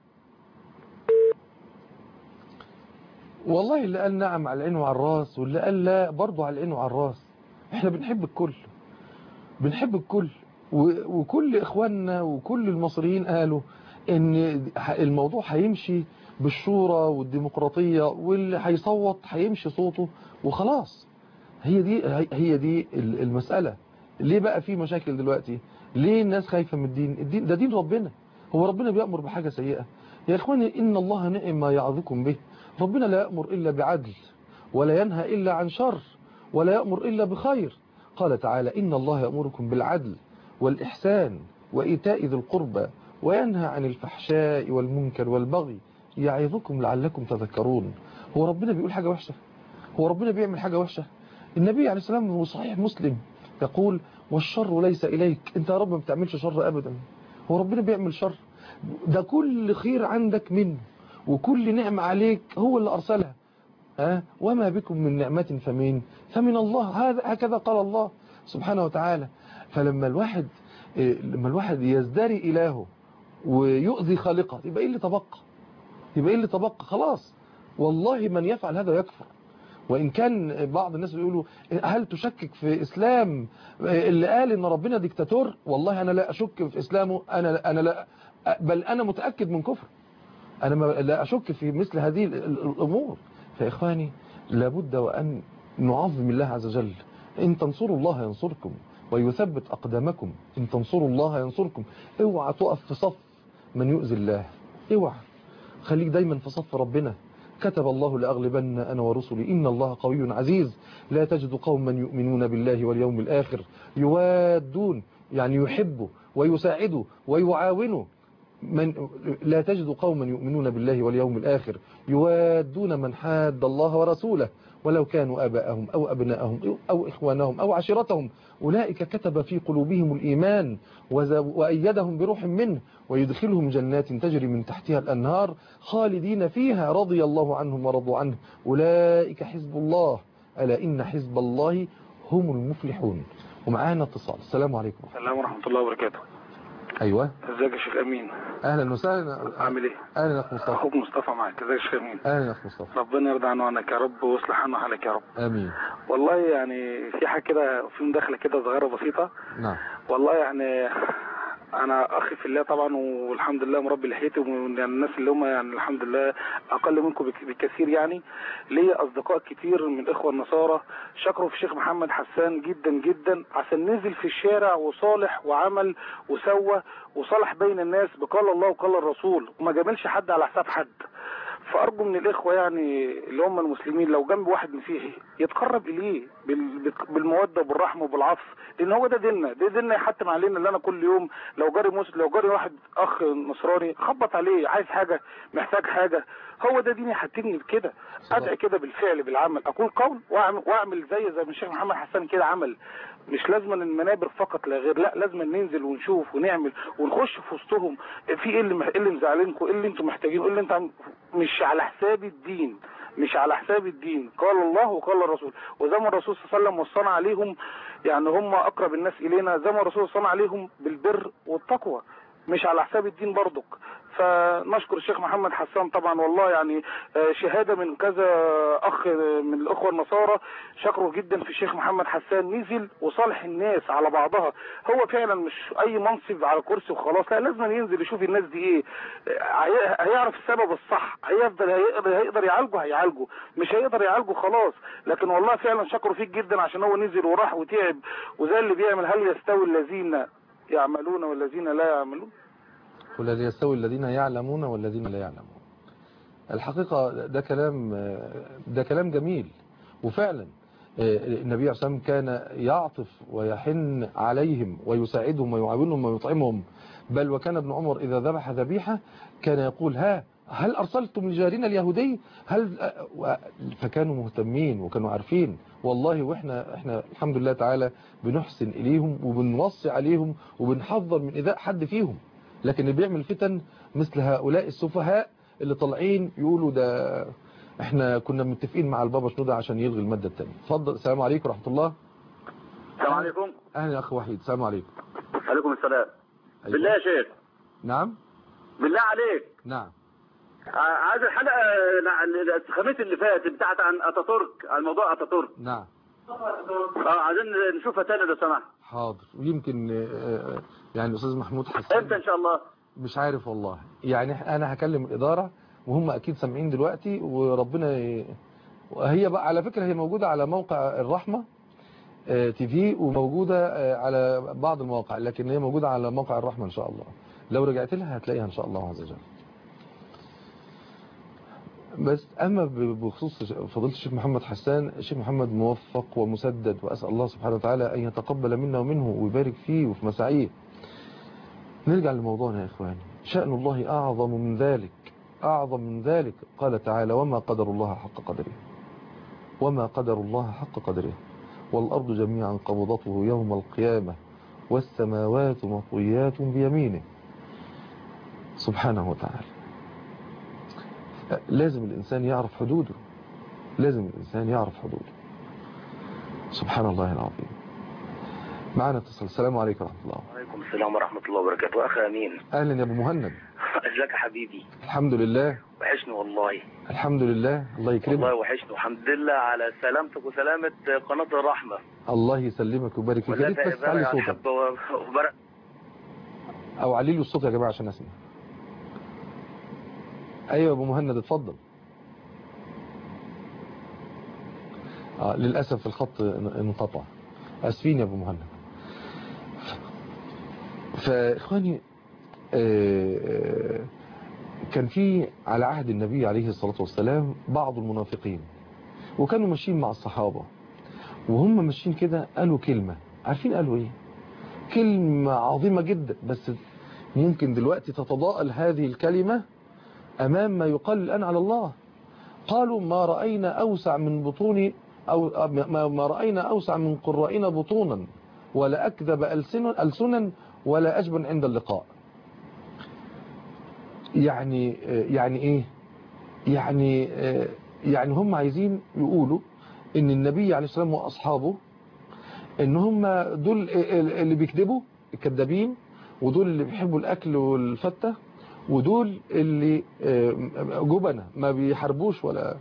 والله اللي قال نعم على العين وعلى الراس واللي قال لا برضه على العين وعلى الراس احنا بنحب الكل بنحب الكل و- وكل اخواننا وكل المصريين قالوا ان الموضوع هيمشي بالشورى والديمقراطية واللي هيصوت هيمشي صوته وخلاص هي دي هي دي المسألة ليه بقى في مشاكل دلوقتي ليه الناس خايفة من الدين الدين ده دين ربنا هو ربنا بيأمر بحاجة سيئة يا اخواني ان الله نعم ما يعظكم به ربنا لا يأمر إلا بعدل ولا ينهى إلا عن شر ولا يأمر إلا بخير قال تعالى إن الله يأمركم بالعدل والإحسان وإيتاء ذي القربى وينهى عن الفحشاء والمنكر والبغي يعظكم لعلكم تذكرون هو ربنا بيقول حاجة وحشة هو ربنا بيعمل حاجة وحشة النبي عليه السلام هو صحيح مسلم يقول والشر ليس إليك انت يا رب ما بتعملش شر أبدا هو ربنا بيعمل شر ده كل خير عندك منه وكل نعمة عليك هو اللي أرسلها أه؟ وما بكم من نعمة فمن فمن الله هذا هكذا قال الله سبحانه وتعالى فلما الواحد إيه، لما الواحد يزدري إلهه ويؤذي خالقه يبقى ايه اللي تبقى يبقى ايه اللي تبقى خلاص والله من يفعل هذا يكفر وإن كان بعض الناس بيقولوا هل تشكك في إسلام اللي قال إن ربنا ديكتاتور والله أنا لا أشك في إسلامه أنا أنا لا بل أنا متأكد من كفر أنا ما- لا أشك في مثل هذه ال- ال- الأمور فإخواني لابد وأن نعظم الله عز وجل إن تنصروا الله ينصركم ويثبت أقدامكم إن تنصروا الله ينصركم اوعى تقف في صف من يؤذي الله اوعى خليك دايما في صف ربنا كتب الله لأغلبن أنا ورسلي إن الله قوي عزيز لا تجد قوما يؤمنون بالله واليوم الآخر يوادون يعني يحبوا ويساعدوا ويعاونوا من لا تجد قوما يؤمنون بالله واليوم الآخر يوادون من حاد الله ورسوله ولو كانوا آباءهم أو أبناءهم أو إخوانهم أو عشيرتهم أولئك كتب في قلوبهم الإيمان وز- وأيدهم بروح منه ويدخلهم جنات تجري من تحتها الأنهار خالدين فيها رضي الله عنهم ورضوا عنه أولئك حزب الله ألا إن حزب الله هم المفلحون ومعانا اتصال السلام عليكم السلام ورحمة الله وبركاته أيوة ازيك يا شيخ امين أهلا وسهلا عامل ايه أهلا أخ مصطفى اخوك مصطفى معاك ازيك يا شيخ امين أهلا أخ مصطفى ربنا يرضى عنه عنك يا رب ويصلح عنه حالك يا رب آمين والله يعني في حاجة كده في مداخلة كده صغيرة بسيطة نعم والله يعني انا اخي في الله طبعا والحمد لله مربي لحيتي ومن الناس اللي هم يعني الحمد لله اقل منكم بك- بكثير يعني ليا اصدقاء كتير من الاخوه النصارى شكروا في الشيخ محمد حسان جدا جدا عشان نزل في الشارع وصالح وعمل وسوى وصالح بين الناس بقال الله وقال الرسول وما جاملش حد على حساب حد فارجو من الاخوه يعني اللي هم المسلمين لو جنب واحد مسيحي يتقرب اليه بال- بالموده وبالرحمه وبالعطف لان هو ده ديننا ده ديننا يحتم علينا اللي انا كل يوم لو جاري مسلم لو جاري واحد اخ نصراني خبط عليه عايز حاجه محتاج حاجه هو ده ديني يحتمني بكده ادعي كده بالفعل بالعمل اقول قول واعمل, وأعمل زي زي ما الشيخ محمد حسان كده عمل مش لازم المنابر فقط لا غير لا لازم ننزل ونشوف ونعمل ونخش في وسطهم في ايه اللي ايه اللي مزعلينكم ايه اللي انتم محتاجينه ايه اللي انت عم- مش على حساب الدين مش على حساب الدين قال الله وقال الرسول وزي ما الرسول صلى الله عليه وسلم وصانا عليهم يعني هم اقرب الناس الينا زي ما الرسول صلى عليهم بالبر والتقوى مش على حساب الدين برضك فنشكر الشيخ محمد حسان طبعا والله يعني آه، شهادة من كذا أخ من الأخوة النصارى شكروا جدا في الشيخ محمد حسان نزل وصالح الناس على بعضها هو فعلا مش أي منصب على كرسي وخلاص لا لازم ينزل يشوف الناس دي إيه آه، هي- هيعرف السبب الصح هيفضل هيقدر, هيقدر يعالجه هيعالجه مش هيقدر يعالجه خلاص لكن والله فعلا شكروا فيك جدا عشان هو نزل وراح وتعب وزي اللي بيعمل هل يستوي الذين يعملون والذين لا يعملون قل هل يستوي الذين يعلمون والذين لا يعلمون الحقيقة ده كلام ده كلام جميل وفعلا النبي عليه الصلاة والسلام كان يعطف ويحن عليهم ويساعدهم ويعاونهم ويطعمهم بل وكان ابن عمر إذا ذبح ذبيحة كان يقول ها هل أرسلتم لجارنا اليهودي هل فكانوا مهتمين وكانوا عارفين والله وإحنا إحنا الحمد لله تعالى بنحسن إليهم وبنوصي عليهم وبنحذر من إذاء حد فيهم لكن اللي بيعمل فتن مثل هؤلاء السفهاء اللي طالعين يقولوا ده احنا كنا متفقين مع البابا شنودة عشان يلغي المادة الثانية اتفضل السلام عليكم ورحمة الله السلام عليكم اهلا يا اخ وحيد السلام عليكم عليكم السلام أيوة. بالله يا شيخ نعم بالله عليك نعم ع- عايز الحلقه ال- الخميس اللي فات بتاعت عن اتاتورك عن موضوع اتاتورك نعم اه عايزين نشوفها تاني لو سمحت حاضر ويمكن آه، يعني الاستاذ محمود حسين امتى ان شاء الله مش عارف والله يعني انا هكلم الاداره وهم اكيد سامعين دلوقتي وربنا ي... هي بقى على فكره هي موجوده على موقع الرحمه آه، تي في وموجوده آه، على بعض المواقع لكن هي موجوده على موقع الرحمه ان شاء الله لو رجعت لها هتلاقيها ان شاء الله عز وجل بس اما ب- بخصوص فضيله الشيخ محمد حسان الشيخ محمد موفق ومسدد واسال الله سبحانه وتعالى ان يتقبل منا ومنه ويبارك فيه وفي مساعيه نرجع لموضوعنا يا إخواني شأن الله أعظم من ذلك أعظم من ذلك قال تعالى وما قدر الله حق قدره وما قدر الله حق قدره والأرض جميعا قبضته يوم القيامة والسماوات مطويات بيمينه سبحانه وتعالى لازم الإنسان يعرف حدوده لازم الإنسان يعرف حدوده سبحان الله العظيم معنا اتصال السلام عليكم ورحمة الله وعليكم السلام ورحمة الله وبركاته أخي أمين أهلا يا أبو مهند ازيك يا حبيبي الحمد لله وحشني والله الحمد لله الله والله يكرمك وحشني والحمد لله على سلامتك وسلامة قناة الرحمة الله يسلمك ويبارك فيك يا ريت بس تعلي صوتك حب وبرق او علي له الصوت يا جماعه عشان اسمع ايوه يا ابو مهند اتفضل آه للاسف الخط انقطع اسفين يا ابو مهند فاخواني آه، كان في على عهد النبي عليه الصلاة والسلام بعض المنافقين وكانوا ماشيين مع الصحابة وهم ماشيين كده قالوا كلمة عارفين قالوا ايه كلمة عظيمة جدا بس ممكن دلوقتي تتضاءل هذه الكلمة أمام ما يقال الآن على الله قالوا ما رأينا أوسع من بطون أو ما ما رأينا أوسع من قرائنا بطونا ولا أكذب ألسن- ألسنا ولا أجبن عند اللقاء يعني يعني إيه يعني يعني هم عايزين يقولوا إن النبي عليه السلام وأصحابه إن هم دول اللي بيكذبوا الكذابين ودول اللي بيحبوا الأكل والفتة ودول اللي جبنة ما بيحاربوش ولا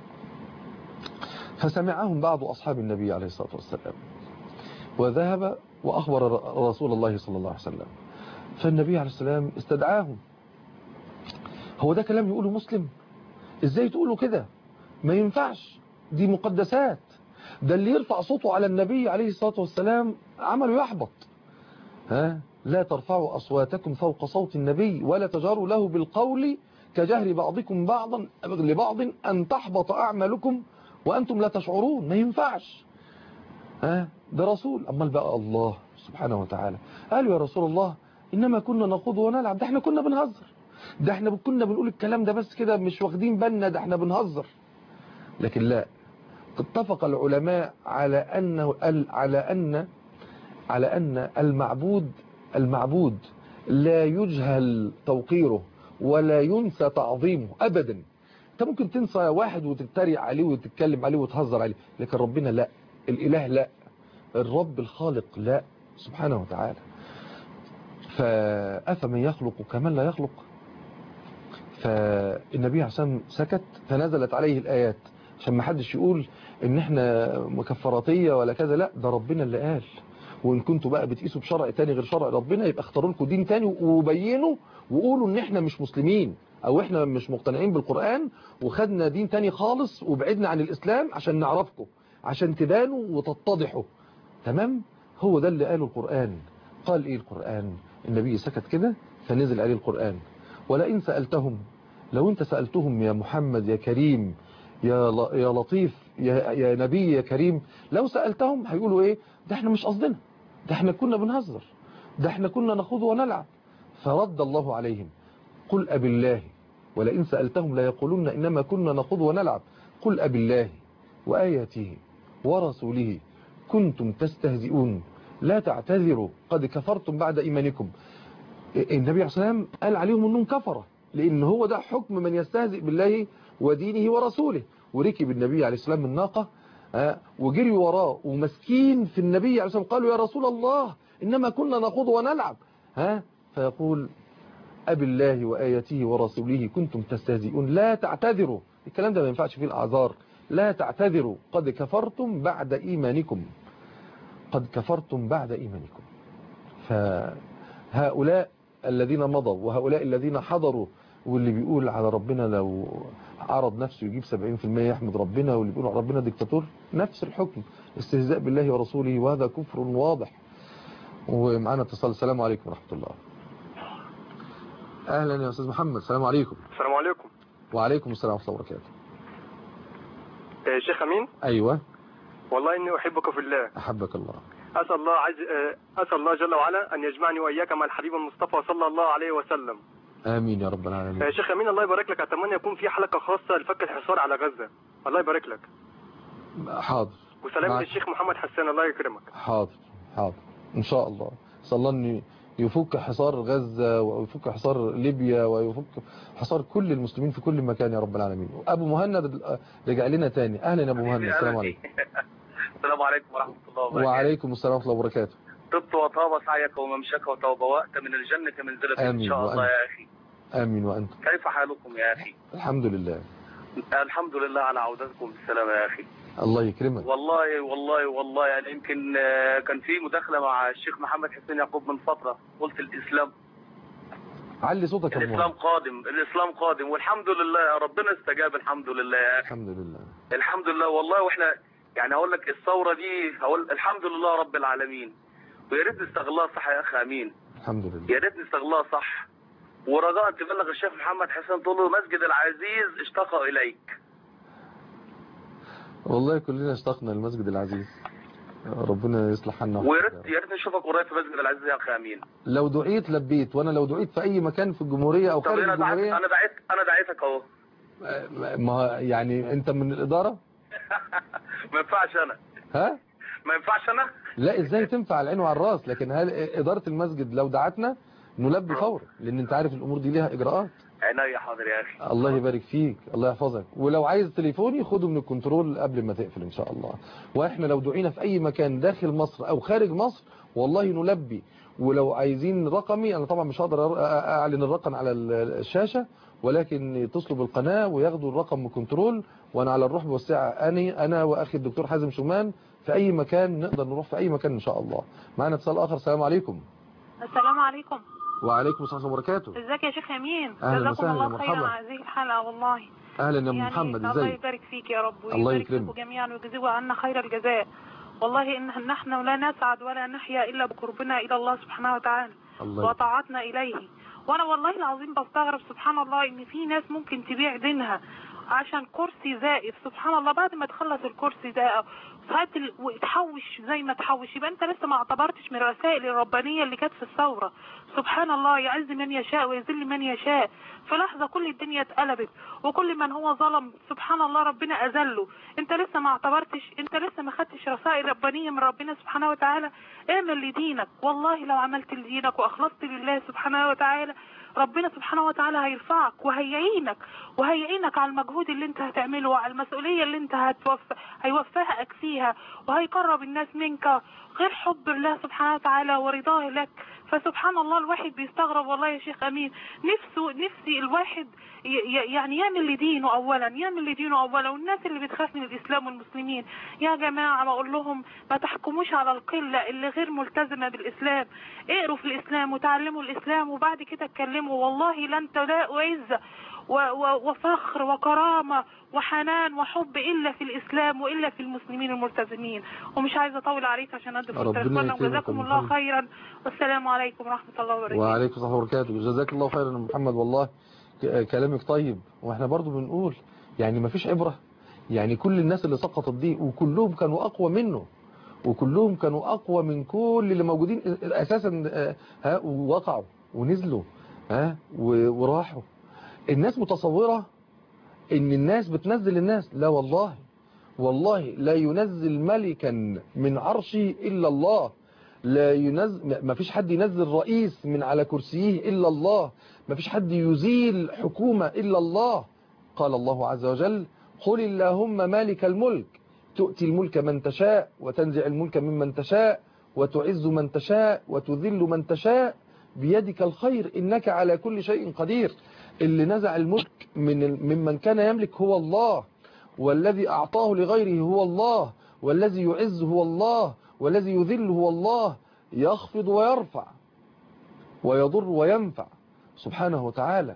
فسمعهم بعض أصحاب النبي عليه الصلاة والسلام وذهب وأخبر رسول الله صلى الله عليه وسلم فالنبي عليه السلام استدعاهم هو ده كلام يقوله مسلم ازاي تقولوا كده ما ينفعش دي مقدسات ده اللي يرفع صوته على النبي عليه الصلاة والسلام عمله يحبط ها لا ترفعوا أصواتكم فوق صوت النبي ولا تجاروا له بالقول كجهر بعضكم بعضا لبعض أن تحبط أعمالكم وأنتم لا تشعرون ما ينفعش ها ده رسول أمال بقى الله سبحانه وتعالى قالوا يا رسول الله إنما كنا نخوض ونلعب ده احنا كنا بنهزر ده احنا كنا بنقول الكلام ده بس كده مش واخدين بالنا ده احنا بنهزر لكن لا اتفق العلماء على أنه على أن على أن المعبود المعبود لا يجهل توقيره ولا ينسى تعظيمه أبدا انت ممكن تنسى واحد وتتريق عليه وتتكلم عليه وتهزر عليه لكن ربنا لا الإله لا الرب الخالق لا سبحانه وتعالى فأفمن يخلق كمن لا يخلق فالنبي عشان سكت فنزلت عليه الآيات عشان ما حدش يقول ان احنا مكفراتية ولا كذا لا ده ربنا اللي قال وان كنتوا بقى بتقيسوا بشرع تاني غير شرع ربنا يبقى اختاروا لكم دين تاني وبينوا وقولوا ان احنا مش مسلمين او احنا مش مقتنعين بالقرآن وخدنا دين تاني خالص وبعدنا عن الاسلام عشان نعرفكم عشان تبانوا وتتضحوا تمام هو ده اللي قاله القرآن قال ايه القرآن النبي سكت كده فنزل عليه القرآن ولئن سألتهم لو انت سألتهم يا محمد يا كريم يا يا لطيف يا يا نبي يا كريم لو سألتهم هيقولوا ايه ده احنا مش قصدنا ده احنا كنا بنهزر ده احنا كنا نخوض ونلعب فرد الله عليهم قل أب الله ولئن سألتهم لا يقولون إنما كنا نخوض ونلعب قل أب الله وآياته ورسوله كنتم تستهزئون لا تعتذروا قد كفرتم بعد إيمانكم النبي عليه الصلاة والسلام قال عليهم أنهم كفرة لأن هو ده حكم من يستهزئ بالله ودينه ورسوله وركب النبي عليه السلام من ناقة وجري وراه ومسكين في النبي عليه السلام قالوا يا رسول الله إنما كنا نخوض ونلعب ها فيقول أب الله وآياته ورسوله كنتم تستهزئون لا تعتذروا الكلام ده ما ينفعش فيه الأعذار لا تعتذروا قد كفرتم بعد إيمانكم قد كفرتم بعد إيمانكم فهؤلاء الذين مضوا وهؤلاء الذين حضروا واللي بيقول على ربنا لو عرض نفسه يجيب 70% يحمد ربنا واللي بيقول على ربنا ديكتاتور نفس الحكم استهزاء بالله ورسوله وهذا كفر واضح ومعنا اتصال السلام عليكم ورحمة الله اهلا يا استاذ محمد السلام عليكم السلام عليكم وعليكم السلام ورحمة الله وبركاته آه، شيخ امين ايوه والله اني احبك في الله احبك الله اسال الله عز آه، اسال الله جل وعلا ان يجمعني واياك مع الحبيب المصطفى صلى الله عليه وسلم امين يا رب العالمين آه، شيخ امين الله يبارك لك اتمنى يكون في حلقه خاصه لفك الحصار على غزه الله يبارك لك حاضر وسلام معك. للشيخ محمد حسان الله يكرمك حاضر حاضر ان شاء الله صلى الله ان يفك حصار غزة ويفك حصار ليبيا ويفك حصار كل المسلمين في كل مكان يا رب العالمين ابو مهند رجع لنا تاني اهلا يا ابو مهند السلام عليكم السلام عليكم ورحمة الله وبركاته وعليكم السلام ورحمه الله وبركاته طبت وطاب سعيك وممشك وتوبوأت من الجنة منزلة إن آمين شاء الله وأنت. يا أخي آمين وأنت كيف حالكم يا أخي الحمد لله الحمد لله على عودتكم بالسلامة يا أخي الله يكرمك والله والله والله يعني يمكن آه، كان في مداخلة مع الشيخ محمد حسين يعقوب من فترة قلت الإسلام علي صوتك يا الإسلام أبو قادم الإسلام قادم والحمد لله ربنا استجاب الحمد لله يا أخي الحمد لله الحمد لله والله واحنا يعني اقول لك الثوره دي هقول الحمد لله رب العالمين ويا ريت نستغلها صح يا اخي امين الحمد لله يا ريت نستغلها صح ورجاء تبلغ الشيخ محمد حسين تقول له مسجد العزيز اشتاق اليك والله كلنا اشتقنا المسجد العزيز ربنا يصلح حالنا ويا وحالك يا ريت رب. يا ريت نشوفك قريب في مسجد العزيز يا اخي امين لو دعيت لبيت وانا لو دعيت في اي مكان في الجمهورية او طب خارج انا دعيت الجمهورية انا دعيت انا دعيتك اهو ما يعني انت من الادارة ما ينفعش انا ها ما ينفعش انا لا ازاي تنفع على العين وعلى الراس لكن هل ادارة المسجد لو دعتنا نلبي فورا لان انت عارف الامور دي ليها اجراءات عينيا حاضر يا اخي الله يبارك فيك الله يحفظك ولو عايز تليفوني خده من الكنترول قبل ما تقفل ان شاء الله واحنا لو دعينا في اي مكان داخل مصر او خارج مصر والله نلبي ولو عايزين رقمي انا طبعا مش هقدر أ- اعلن الرقم على ال- الشاشة ولكن يتصلوا بالقناة وياخدوا الرقم من كنترول وانا على الروح والسعة اني انا واخي الدكتور حازم شومان في اي مكان نقدر نروح في اي مكان ان شاء الله معنا اتصال اخر السلام عليكم السلام عليكم وعليكم السلام ورحمه الله وبركاته ازيك يا شيخ يمين أهلا جزاكم وسهلا، الله مرحبا. خيرا على هذه الحلقه والله اهلا يا يعني محمد الله ازيك يبارك فيك يا رب الله ويبارك يكرمك. فيكم جميعا ويجزيه عنا خير الجزاء والله ان نحن لا نسعد ولا نحيا الا بقربنا الى الله سبحانه وتعالى الله يكرمك. وطاعتنا اليه وانا والله العظيم بستغرب سبحان الله ان في ناس ممكن تبيع دينها عشان كرسي زائف سبحان الله بعد ما تخلص الكرسي ده هات ال- وتحوش زي ما تحوش يبقى انت لسه ما اعتبرتش من الرسائل الربانيه اللي كانت في الثوره سبحان الله يعز من يشاء ويذل من يشاء في لحظه كل الدنيا اتقلبت وكل من هو ظلم سبحان الله ربنا اذله انت لسه ما اعتبرتش انت لسه ما خدتش رسائل ربانيه من ربنا سبحانه وتعالى اعمل لدينك والله لو عملت لدينك واخلصت لله سبحانه وتعالى ربنا سبحانه وتعالى هيرفعك وهيعينك وهيعينك على المجهود اللي انت هتعمله وعلى المسؤوليه اللي انت هتوف... هيوفقك فيها وهيقرب الناس منك غير حب الله سبحانه وتعالى ورضاه لك فسبحان الله الواحد بيستغرب والله يا شيخ امين نفسه نفسي الواحد ي- ي- يعني يعمل لدينه اولا يعمل لدينه اولا والناس اللي بتخاف من الاسلام والمسلمين يا جماعه بقول لهم ما تحكموش على القله اللي غير ملتزمه بالاسلام اقروا في الاسلام وتعلموا الاسلام وبعد كده اتكلموا والله لن تلاقوا عزه و- و- وفخر وكرامه وحنان وحب الا في الاسلام والا في المسلمين الملتزمين ومش عايزه اطول عليك عشان ادي ربنا فرصه يكرمك وجزاكم يا الله محمد. خيرا والسلام عليكم ورحمه الله وبركاته وعليكم السلام وبركاته جزاك الله خيرا يا محمد والله ك- كلامك طيب واحنا برضو بنقول يعني ما فيش عبرة يعني كل الناس اللي سقطت دي وكلهم كانوا اقوى منه وكلهم كانوا اقوى من كل اللي موجودين اساسا آه، ها ووقعوا ونزلوا ها و- وراحوا الناس متصورة ان الناس بتنزل الناس لا والله والله لا ينزل ملكا من عرشه الا الله لا ينزل ما فيش حد ينزل رئيس من على كرسيه إلا الله ما فيش حد يزيل حكومة إلا الله قال الله عز وجل قل اللهم مالك الملك تؤتي الملك من تشاء وتنزع الملك ممن تشاء وتعز من تشاء وتذل من تشاء بيدك الخير إنك على كل شيء قدير اللي نزع الملك من ال- ممن كان يملك هو الله والذي أعطاه لغيره هو الله والذي يعز هو الله والذي يذل هو الله يخفض ويرفع ويضر وينفع سبحانه وتعالى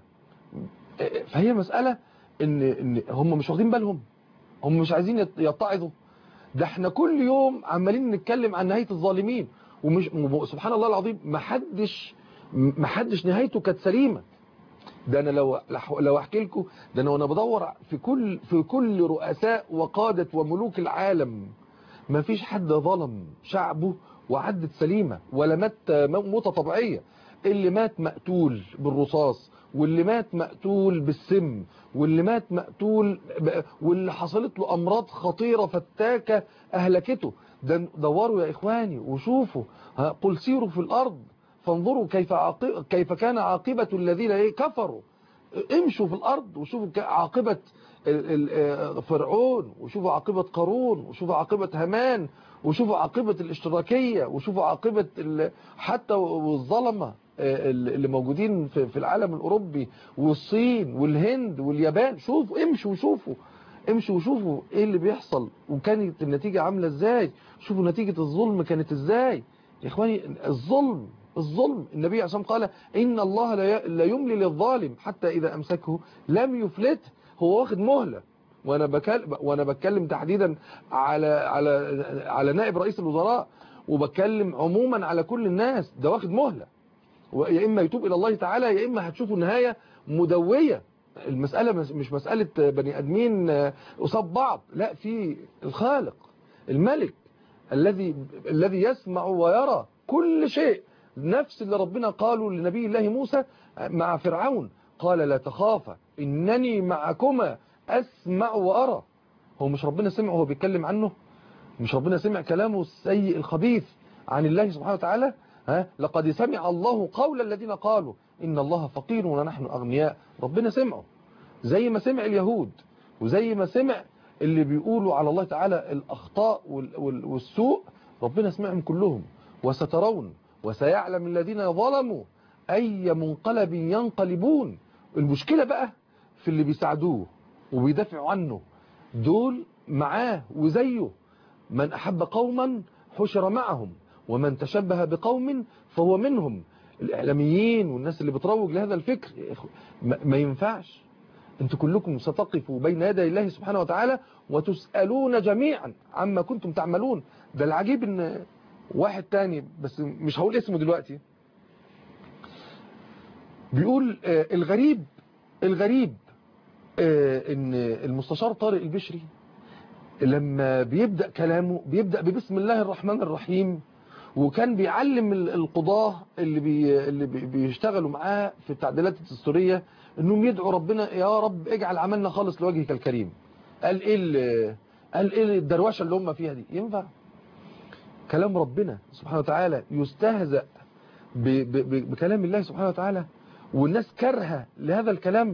فهي مسألة إن, إن هم مش واخدين بالهم هم مش عايزين يت- يتعظوا ده احنا كل يوم عمالين نتكلم عن نهاية الظالمين ومش م- سبحان الله العظيم ما حدش ما حدش نهايته كانت سليمة ده انا لو لو احكي لكم ده انا وانا بدور في كل في كل رؤساء وقادة وملوك العالم ما فيش حد ظلم شعبه وعدت سليمة ولا مات موتة طبيعية اللي مات مقتول بالرصاص واللي مات مقتول بالسم واللي مات مقتول ب- واللي حصلت له أمراض خطيرة فتاكة أهلكته ده دوروا يا إخواني وشوفوا ها، قل سيروا في الأرض فانظروا كيف, عاقب كيف كان عاقبة الذين إيه كفروا امشوا في الأرض وشوفوا ك- عاقبة ال- ال- آه، فرعون وشوفوا عاقبة قارون وشوفوا عاقبة هامان وشوفوا عاقبة الاشتراكية وشوفوا عاقبة ال- حتى والظلمة آه، اللي موجودين في في العالم الأوروبي والصين والهند واليابان شوفوا امشوا وشوفوا امشوا وشوفوا ايه اللي بيحصل وكانت النتيجة عاملة ازاي شوفوا نتيجة الظلم كانت ازاي يا اخواني الظلم الظلم النبي عليه الصلاة والسلام قال إن الله لا ي- لا يملي للظالم حتى إذا أمسكه لم يفلته هو واخد مهلة وانا بكلم وانا بتكلم تحديدا على على على نائب رئيس الوزراء وبتكلم عموما على كل الناس ده واخد مهلة يا اما يتوب الى الله تعالى يا اما هتشوفوا نهاية مدوية المسألة مش مش مسألة بني ادمين قصاد بعض لا في الخالق الملك الذي الذي يسمع ويرى كل شيء نفس اللي ربنا قاله لنبي الله موسى مع فرعون قال لا تخافا إنني معكما أسمع وأرى هو مش ربنا سمع وهو بيتكلم عنه مش ربنا سمع كلامه السيء الخبيث عن الله سبحانه وتعالى ها لقد سمع الله قول الذين قالوا إن الله فقير ونحن أغنياء ربنا سمعه زي ما سمع اليهود وزي ما سمع اللي بيقولوا على الله تعالى الأخطاء وال- وال- والسوء ربنا سمعهم كلهم وسترون وسيعلم الذين ظلموا أي منقلب ينقلبون المشكلة بقى في اللي بيساعدوه وبيدافعوا عنه دول معاه وزيه من أحب قوما حشر معهم ومن تشبه بقوم فهو منهم الإعلاميين والناس اللي بتروج لهذا الفكر يا إخوة، ما ما ينفعش انتوا كلكم ستقفوا بين يدي الله سبحانه وتعالى وتسألون جميعا عما كنتم تعملون ده العجيب ان واحد تاني بس مش هقول اسمه دلوقتي بيقول آه، الغريب الغريب آه، ان المستشار طارق البشري لما بيبدأ كلامه بيبدأ ببسم الله الرحمن الرحيم وكان بيعلم ال- القضاة اللي بي اللي بي- بيشتغلوا معاه في التعديلات الدستورية انهم يدعوا ربنا يا رب اجعل عملنا خالص لوجهك الكريم قال ايه ال- قال ايه الدروشه اللي هم فيها دي ينفع كلام ربنا سبحانه وتعالى يستهزأ ب- ب- ب- بكلام الله سبحانه وتعالى والناس كارهه لهذا الكلام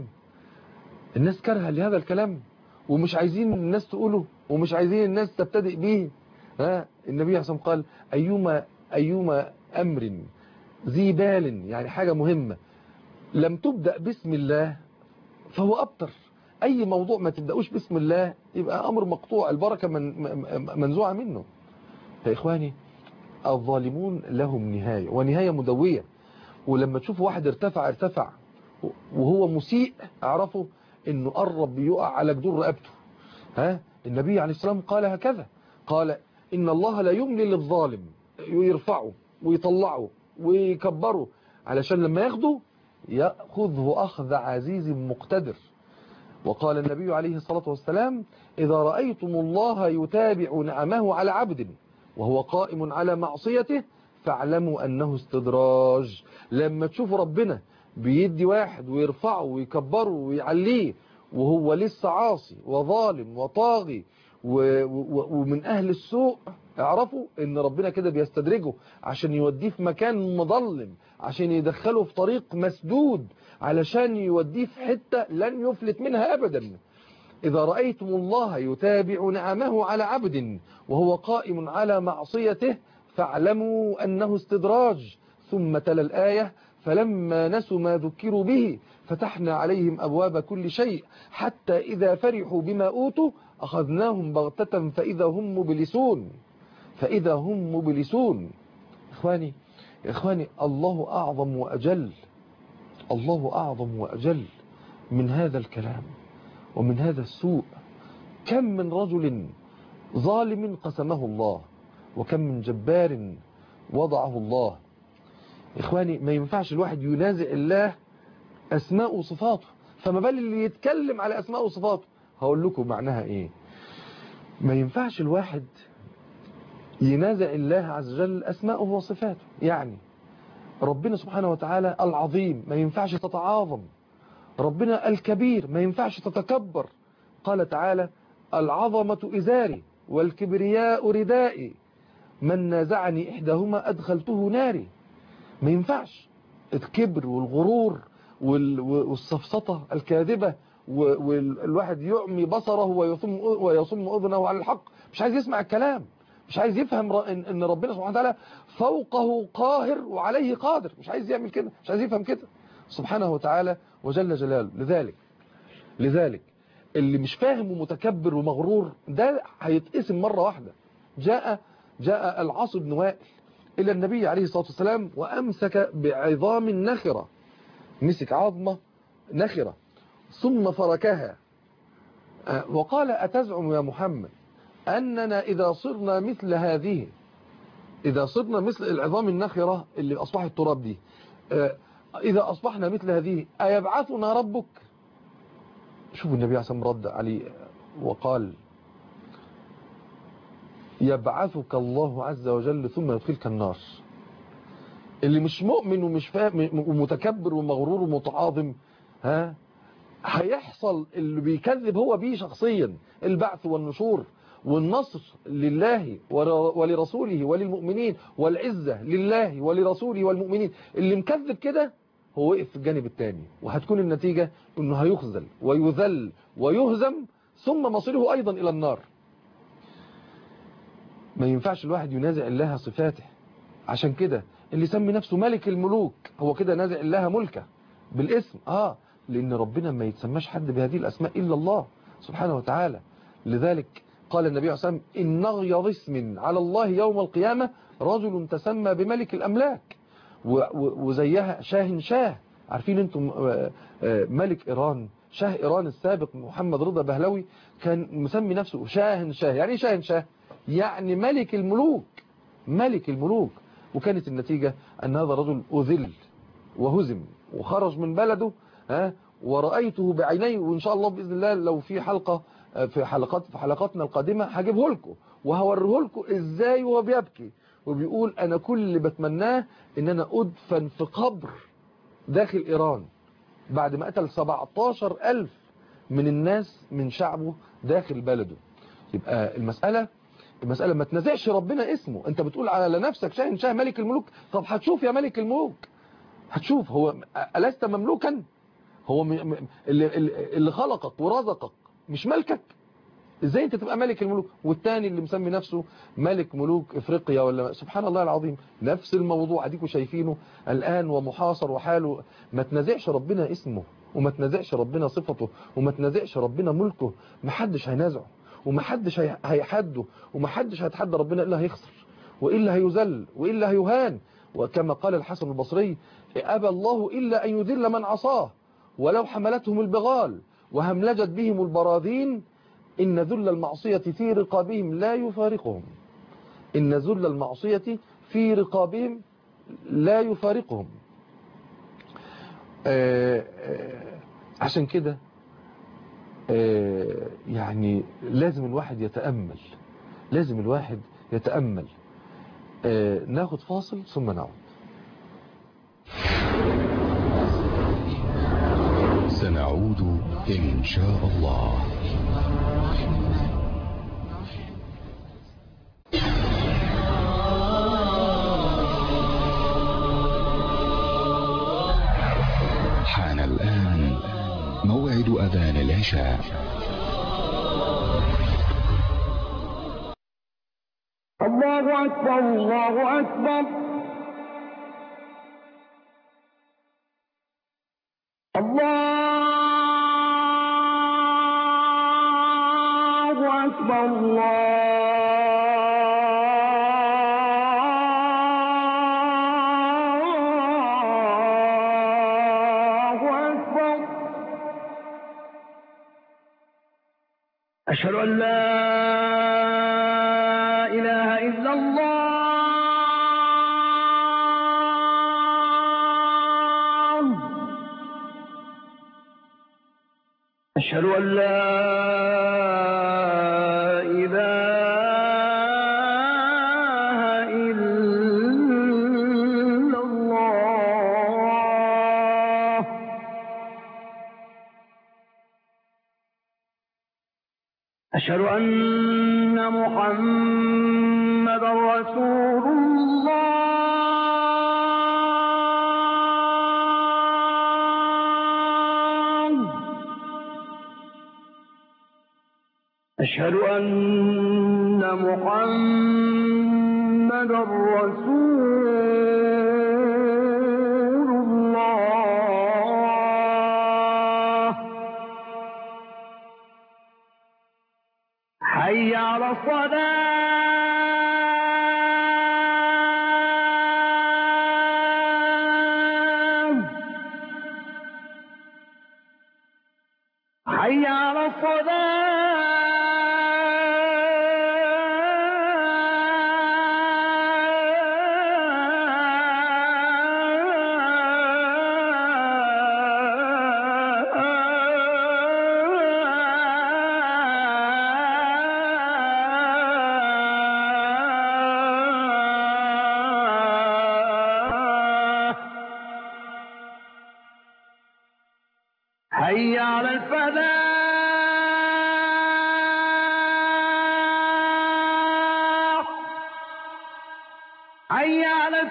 الناس كارهه لهذا الكلام ومش عايزين الناس تقوله ومش عايزين الناس تبتدئ به ها النبي عليه الصلاة والسلام قال أيما أيما أمر ذي بال يعني حاجة مهمة لم تبدأ باسم الله فهو أبتر أي موضوع ما تبدأوش باسم الله يبقى أمر مقطوع البركة من من- منزوعة منه يا إخواني الظالمون لهم نهاية ونهاية مدوية ولما تشوف واحد ارتفع ارتفع وهو مسيء اعرفوا انه قرب يقع على جدور رقبته ها النبي عليه السلام قال هكذا قال ان الله لا يملي للظالم يرفعه ويطلعه ويكبره علشان لما ياخده يأخذه أخذ عزيز مقتدر وقال النبي عليه الصلاة والسلام إذا رأيتم الله يتابع نعمه على عبد وهو قائم على معصيته فاعلموا أنه استدراج لما تشوفوا ربنا بيدي واحد ويرفعه ويكبره ويعليه وهو لسه عاصي وظالم وطاغي و- و- ومن أهل السوء اعرفوا ان ربنا كده بيستدرجه عشان يوديه في مكان مظلم عشان يدخله في طريق مسدود علشان يوديه في حتة لن يفلت منها أبدا إذا رأيتم الله يتابع نعمه على عبد وهو قائم على معصيته فاعلموا أنه استدراج ثم تلا الآية فلما نسوا ما ذكروا به فتحنا عليهم أبواب كل شيء حتى إذا فرحوا بما أوتوا أخذناهم بغتة فإذا هم مبلسون فإذا هم مبلسون إخواني إخواني الله أعظم وأجل الله أعظم وأجل من هذا الكلام ومن هذا السوء كم من رجل ظالم قسمه الله وكم من جبار وضعه الله إخواني ما ينفعش الواحد ينازع الله أسماء وصفاته فما بال اللي يتكلم على أسماء وصفاته هقول لكم معناها إيه ما ينفعش الواحد ينازع الله عز وجل أسماءه وصفاته يعني ربنا سبحانه وتعالى العظيم ما ينفعش تتعاظم ربنا الكبير ما ينفعش تتكبر قال تعالى العظمة إزاري والكبرياء ردائي من نازعني إحداهما أدخلته ناري ما ينفعش الكبر والغرور وال- والسفسطة الكاذبة و- والواحد يعمي بصره ويصم ويصم اذنه على الحق مش عايز يسمع الكلام مش عايز يفهم ر- ان إن ربنا سبحانه وتعالى فوقه قاهر وعليه قادر مش عايز يعمل كده مش عايز يفهم كده سبحانه وتعالى وجل جلاله لذلك لذلك اللي مش فاهم ومتكبر ومغرور ده هيتقسم مرة واحدة جاء جاء العاص بن وائل إلى النبي عليه الصلاة والسلام وأمسك بعظام نخرة مسك عظمة نخرة ثم فركها آه، وقال أتزعم يا محمد أننا إذا صرنا مثل هذه إذا صرنا مثل العظام النخرة اللي أصبحت تراب دي آه، إذا أصبحنا مثل هذه أيبعثنا ربك شوفوا النبي عليه الصلاة والسلام رد عليه وقال يبعثك الله عز وجل ثم يدخلك النار اللي مش مؤمن ومش فاهم ومتكبر ومغرور ومتعاظم ها هيحصل اللي بيكذب هو بيه شخصيا البعث والنشور والنصر لله ور- ولرسوله وللمؤمنين والعزة لله ولرسوله والمؤمنين اللي مكذب كده هو وقف في الجانب الثاني وهتكون النتيجة انه هيخذل ويذل ويهزم ثم مصيره ايضا الى النار ما ينفعش الواحد ينازع الله صفاته عشان كده اللي يسمي نفسه ملك الملوك هو كده نازع الله ملكه بالاسم اه لان ربنا ما يتسماش حد بهذه الاسماء الا الله سبحانه وتعالى لذلك قال النبي عليه الصلاه والسلام ان اغيظ اسم على الله يوم القيامه رجل تسمى بملك الاملاك و- و- وزيها شاه شاه عارفين انتم آه، آه، ملك ايران شاه ايران السابق محمد رضا بهلوي كان مسمي نفسه شاه شاه يعني ايه شاه شاه يعني ملك الملوك ملك الملوك وكانت النتيجة أن هذا الرجل أذل وهزم وخرج من بلده ها ورأيته بعيني وإن شاء الله بإذن الله لو في حلقة آه، في حلقات في حلقاتنا القادمة هجيبه لكم وهوريه لكم إزاي وهو بيبكي وبيقول أنا كل اللي بتمناه إن أنا أدفن في قبر داخل إيران بعد ما قتل 17 ألف من الناس من شعبه داخل بلده يبقى المسألة المسألة ما تنازعش ربنا اسمه انت بتقول على نفسك شاه شاه ملك الملوك طب هتشوف يا ملك الملوك هتشوف هو ألست مملوكا هو م... م... اللي, اللي خلقك ورزقك مش ملكك ازاي انت تبقى ملك الملوك والتاني اللي مسمي نفسه ملك ملوك افريقيا ولا سبحان الله العظيم نفس الموضوع اديكوا شايفينه الان ومحاصر وحاله ما تنازعش ربنا اسمه وما تنازعش ربنا صفته وما تنازعش ربنا ملكه ما حدش هينازعه وما حدش هي- هيحده وما حدش هيتحدى ربنا الا هيخسر والا هيذل والا هيهان وكما قال الحسن البصري ابى الله الا ان يذل من عصاه ولو حملتهم البغال وهملجت بهم البراذين إن ذل المعصية في رقابهم لا يفارقهم إن ذل المعصية في رقابهم لا يفارقهم آه، آه، عشان كده آه، يعني لازم الواحد يتأمل لازم الواحد يتأمل آه، ناخد فاصل ثم نعود سنعود إن شاء الله حان الآن موعد أذان العشاء الله أكبر الله أكبر الله أكبر الله أكبر أشهد أن لا إله إلا الله أشهد أن لا إله إلا الله أشهد أن محمد رسول الله أشهد أن محمد رسول الله حي على الصلاة حي على الصلاة حي على الفلاح حي على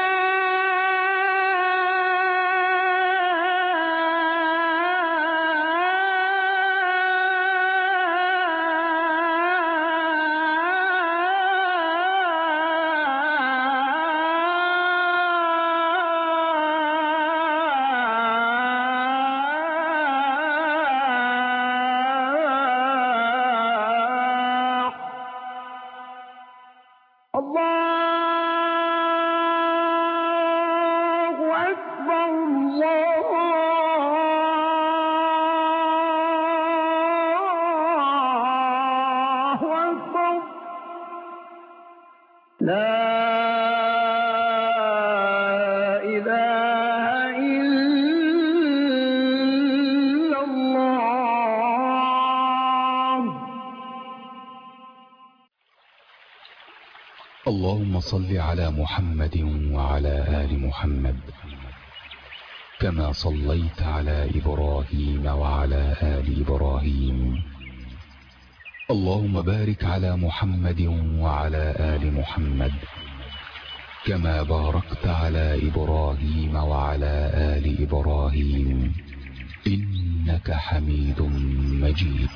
الفلاح الله أكبر الله أكبر لا إله إلا الله اللهم صل على محمد وعلى آل محمد كما صليت على إبراهيم وعلى آل إبراهيم اللهم بارك على محمد وعلى آل محمد كما باركت على إبراهيم وعلى آل إبراهيم إنك حميد مجيد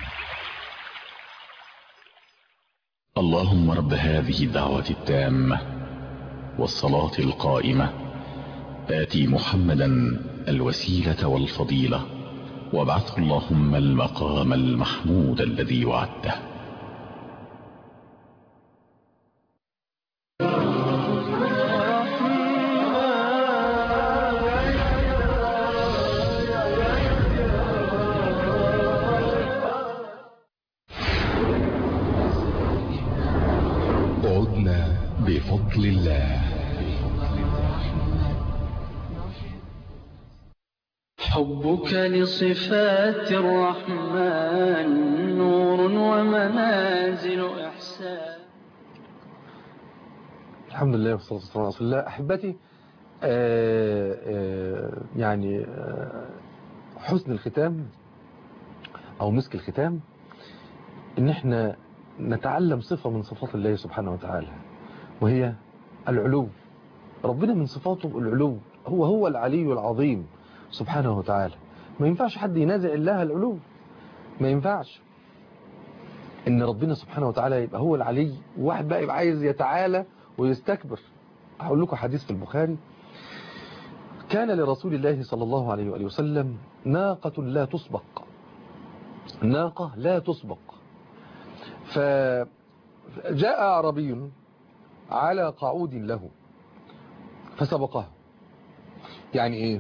اللهم رب هذه الدعوة التامة والصلاة القائمة آتي محمدا الوسيلة والفضيلة وابعثه اللهم المقام المحمود الذي وعدته عدنا بفضل الله حبك لصفات الرحمن نور ومنازل إحسان الحمد لله والصلاة والسلام على رسول الله أحبتي آه آه يعني آه حسن الختام أو مسك الختام إن إحنا نتعلم صفة من صفات الله سبحانه وتعالى وهي العلو ربنا من صفاته العلو هو هو العلي العظيم سبحانه وتعالى ما ينفعش حد ينازع الله العلو ما ينفعش ان ربنا سبحانه وتعالى يبقى هو العلي وواحد بقى يبقى عايز يتعالى ويستكبر هقول لكم حديث في البخاري كان لرسول الله صلى الله عليه وآله وسلم ناقة لا تسبق ناقة لا تسبق فجاء أعربي على قعود له فسبقه يعني ايه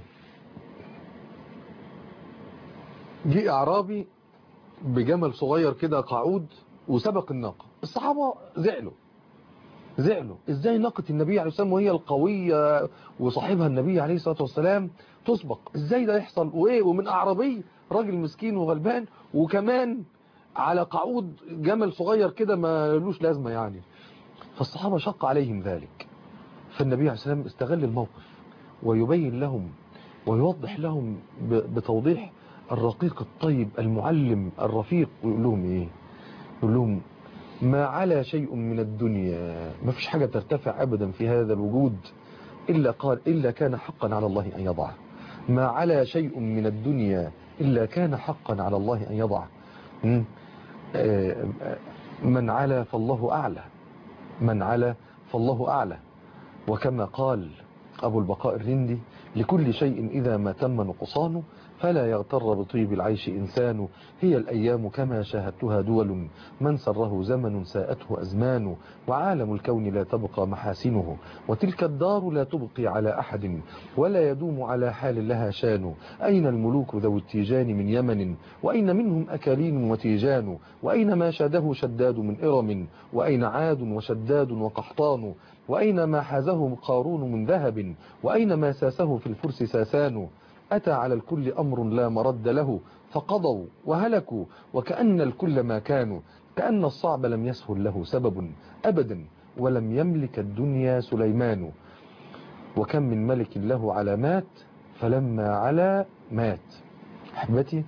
جه أعرابي بجمل صغير كده قعود وسبق الناقة الصحابة زعلوا زعلوا ازاي ناقة النبي عليه السلام وهي القوية وصاحبها النبي عليه الصلاة والسلام تسبق ازاي ده يحصل وايه ومن اعرابي راجل مسكين وغلبان وكمان على قعود جمل صغير كده ما لوش لازمة يعني فالصحابة شق عليهم ذلك فالنبي عليه السلام استغل الموقف ويبين لهم ويوضح لهم بتوضيح الرقيق الطيب المعلم الرفيق ويقول لهم ايه يقول لهم ما على شيء من الدنيا ما فيش حاجة ترتفع أبدا في هذا الوجود إلا قال إلا كان حقا على الله أن يضعه ما على شيء من الدنيا إلا كان حقا على الله أن يضعه آه، آه، من علا فالله أعلى من علا فالله أعلى وكما قال أبو البقاء الرندي لكل شيء إذا ما تم نقصانه فلا يغتر بطيب العيش إنسان هي الأيام كما شاهدتها دول من سره زمن ساءته أزمان وعالم الكون لا تبقى محاسنه وتلك الدار لا تبقي على أحد ولا يدوم على حال لها شان أين الملوك ذوي التيجان من يمن وأين منهم أكالين وتيجان وأين ما شاده شداد من إرم وأين عاد وشداد وقحطان وأين ما حازه قارون من ذهب وأين ما ساسه في الفرس ساسان أتى على الكل أمر لا مرد له فقضوا وهلكوا وكأن الكل ما كانوا كأن الصعب لم يسهل له سبب أبدا ولم يملك الدنيا سليمان وكم من ملك له علامات فلما علا مات أحبتي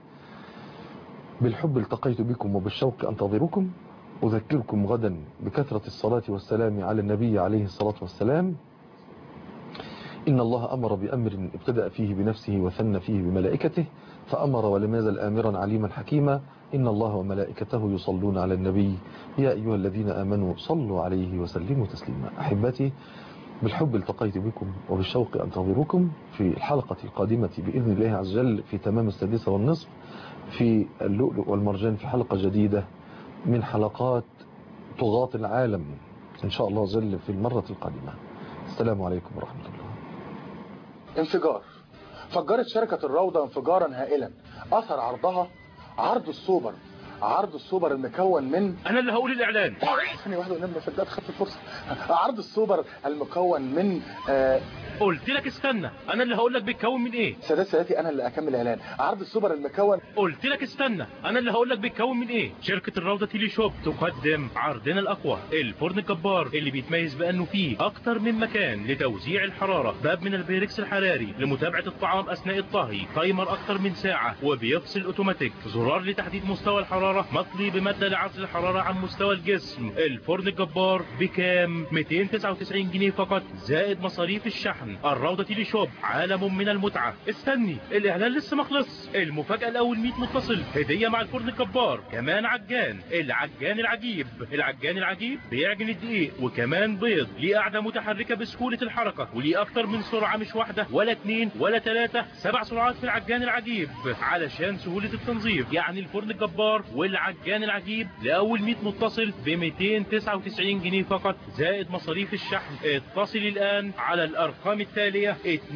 بالحب التقيت بكم وبالشوق أنتظركم أذكركم غدا بكثرة الصلاة والسلام على النبي عليه الصلاة والسلام إن الله أمر بأمر ابتدأ فيه بنفسه وثنى فيه بملائكته فأمر ولم يزل آمرا عليما حكيما إن الله وملائكته يصلون على النبي يا أيها الذين آمنوا صلوا عليه وسلموا تسليما أحبتي بالحب التقيت بكم وبالشوق أنتظركم في الحلقة القادمة بإذن الله عز وجل في تمام السادسة والنصف في اللؤلؤ والمرجان في حلقة جديدة من حلقات طغاة العالم إن شاء الله عز وجل في المرة القادمة السلام عليكم ورحمة الله انفجار فجرت شركة الروضة انفجارا هائلا أثر عرضها عرض السوبر عرض السوبر المكون من انا اللي هقول الاعلان ثانية واحدة ونمنا في خدت الفرصة عرض السوبر المكون من آه قلت لك استنى انا اللي هقول لك بيتكون من ايه سادات ساداتي انا اللي اكمل اعلان عرض السوبر المكون قلت لك استنى انا اللي هقول لك بيتكون من ايه شركة الروضة تيلي شوب تقدم عرضنا الاقوى الفرن الجبار اللي بيتميز بانه فيه اكتر من مكان لتوزيع الحرارة باب من البيركس الحراري لمتابعة الطعام اثناء الطهي تايمر اكتر من ساعة وبيفصل اوتوماتيك زرار لتحديد مستوى الحرارة مطلي بمادة لعزل الحرارة عن مستوى الجسم الفرن الجبار بكام 299 جنيه فقط زائد مصاريف الشحن الروضة تيلي شوب عالم من المتعة استني الاعلان لسه ما خلص المفاجأة الاول 100 متصل هدية مع الفرن الجبار كمان عجان العجان العجيب العجان العجيب بيعجن الدقيق وكمان بيض ليه قاعدة متحركة بسهولة الحركة وليه اكتر من سرعة مش واحدة ولا اتنين ولا تلاتة سبع سرعات في العجان العجيب علشان سهولة التنظيف يعني الفرن الجبار والعجان العجيب لأول 100 متصل ب 299 جنيه فقط زائد مصاريف الشحن اتصل الآن على الأرقام التالية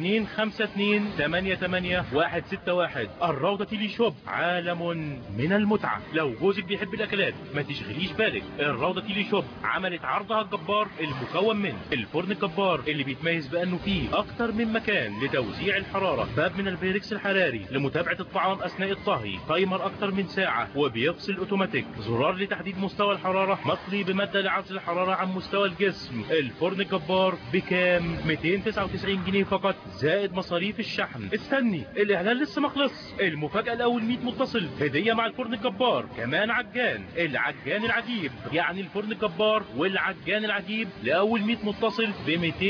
252 88 161 الروضة تيلي شوب عالم من المتعة لو جوزك بيحب الأكلات ما تشغليش بالك الروضة تيلي شوب عملت عرضها الجبار المكون من الفرن الجبار اللي بيتميز بأنه فيه أكتر من مكان لتوزيع الحرارة باب من البيركس الحراري لمتابعة الطعام أثناء الطهي تايمر أكتر من ساعة وبيفصل اوتوماتيك زرار لتحديد مستوى الحرارة مطلي بمادة لعزل الحرارة عن مستوى الجسم الفرن الجبار بكام 299 جنيه فقط زائد مصاريف الشحن استني الاعلان لسه ما خلص المفاجأة الاول 100 متصل هدية مع الفرن الجبار كمان عجان العجان العجيب يعني الفرن الجبار والعجان العجيب لاول 100 متصل ب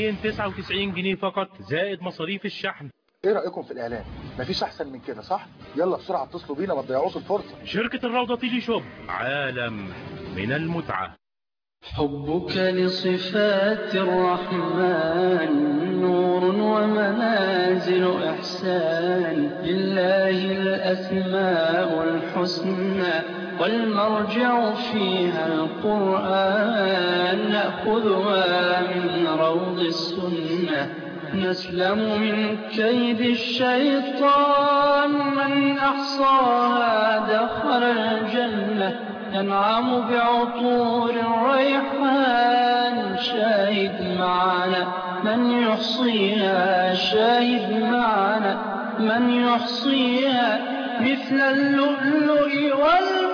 299 جنيه فقط زائد مصاريف الشحن ايه رأيكم في الاعلان مفيش احسن من كده صح يلا بسرعة اتصلوا بينا ما تضيعوش الفرصة شركة الروضة تيلي شوب عالم من المتعة حبك لصفات الرحمن نور ومنازل إحسان لله الأسماء الحسنى والمرجع فيها القرآن نأخذها من روض السنة نسلم من كيد الشيطان من أحصاها دخل الجنة ينعم بعطور الريحان شاهد معنا من يحصيها شاهد معنا من يحصيها مثل اللؤلؤ وال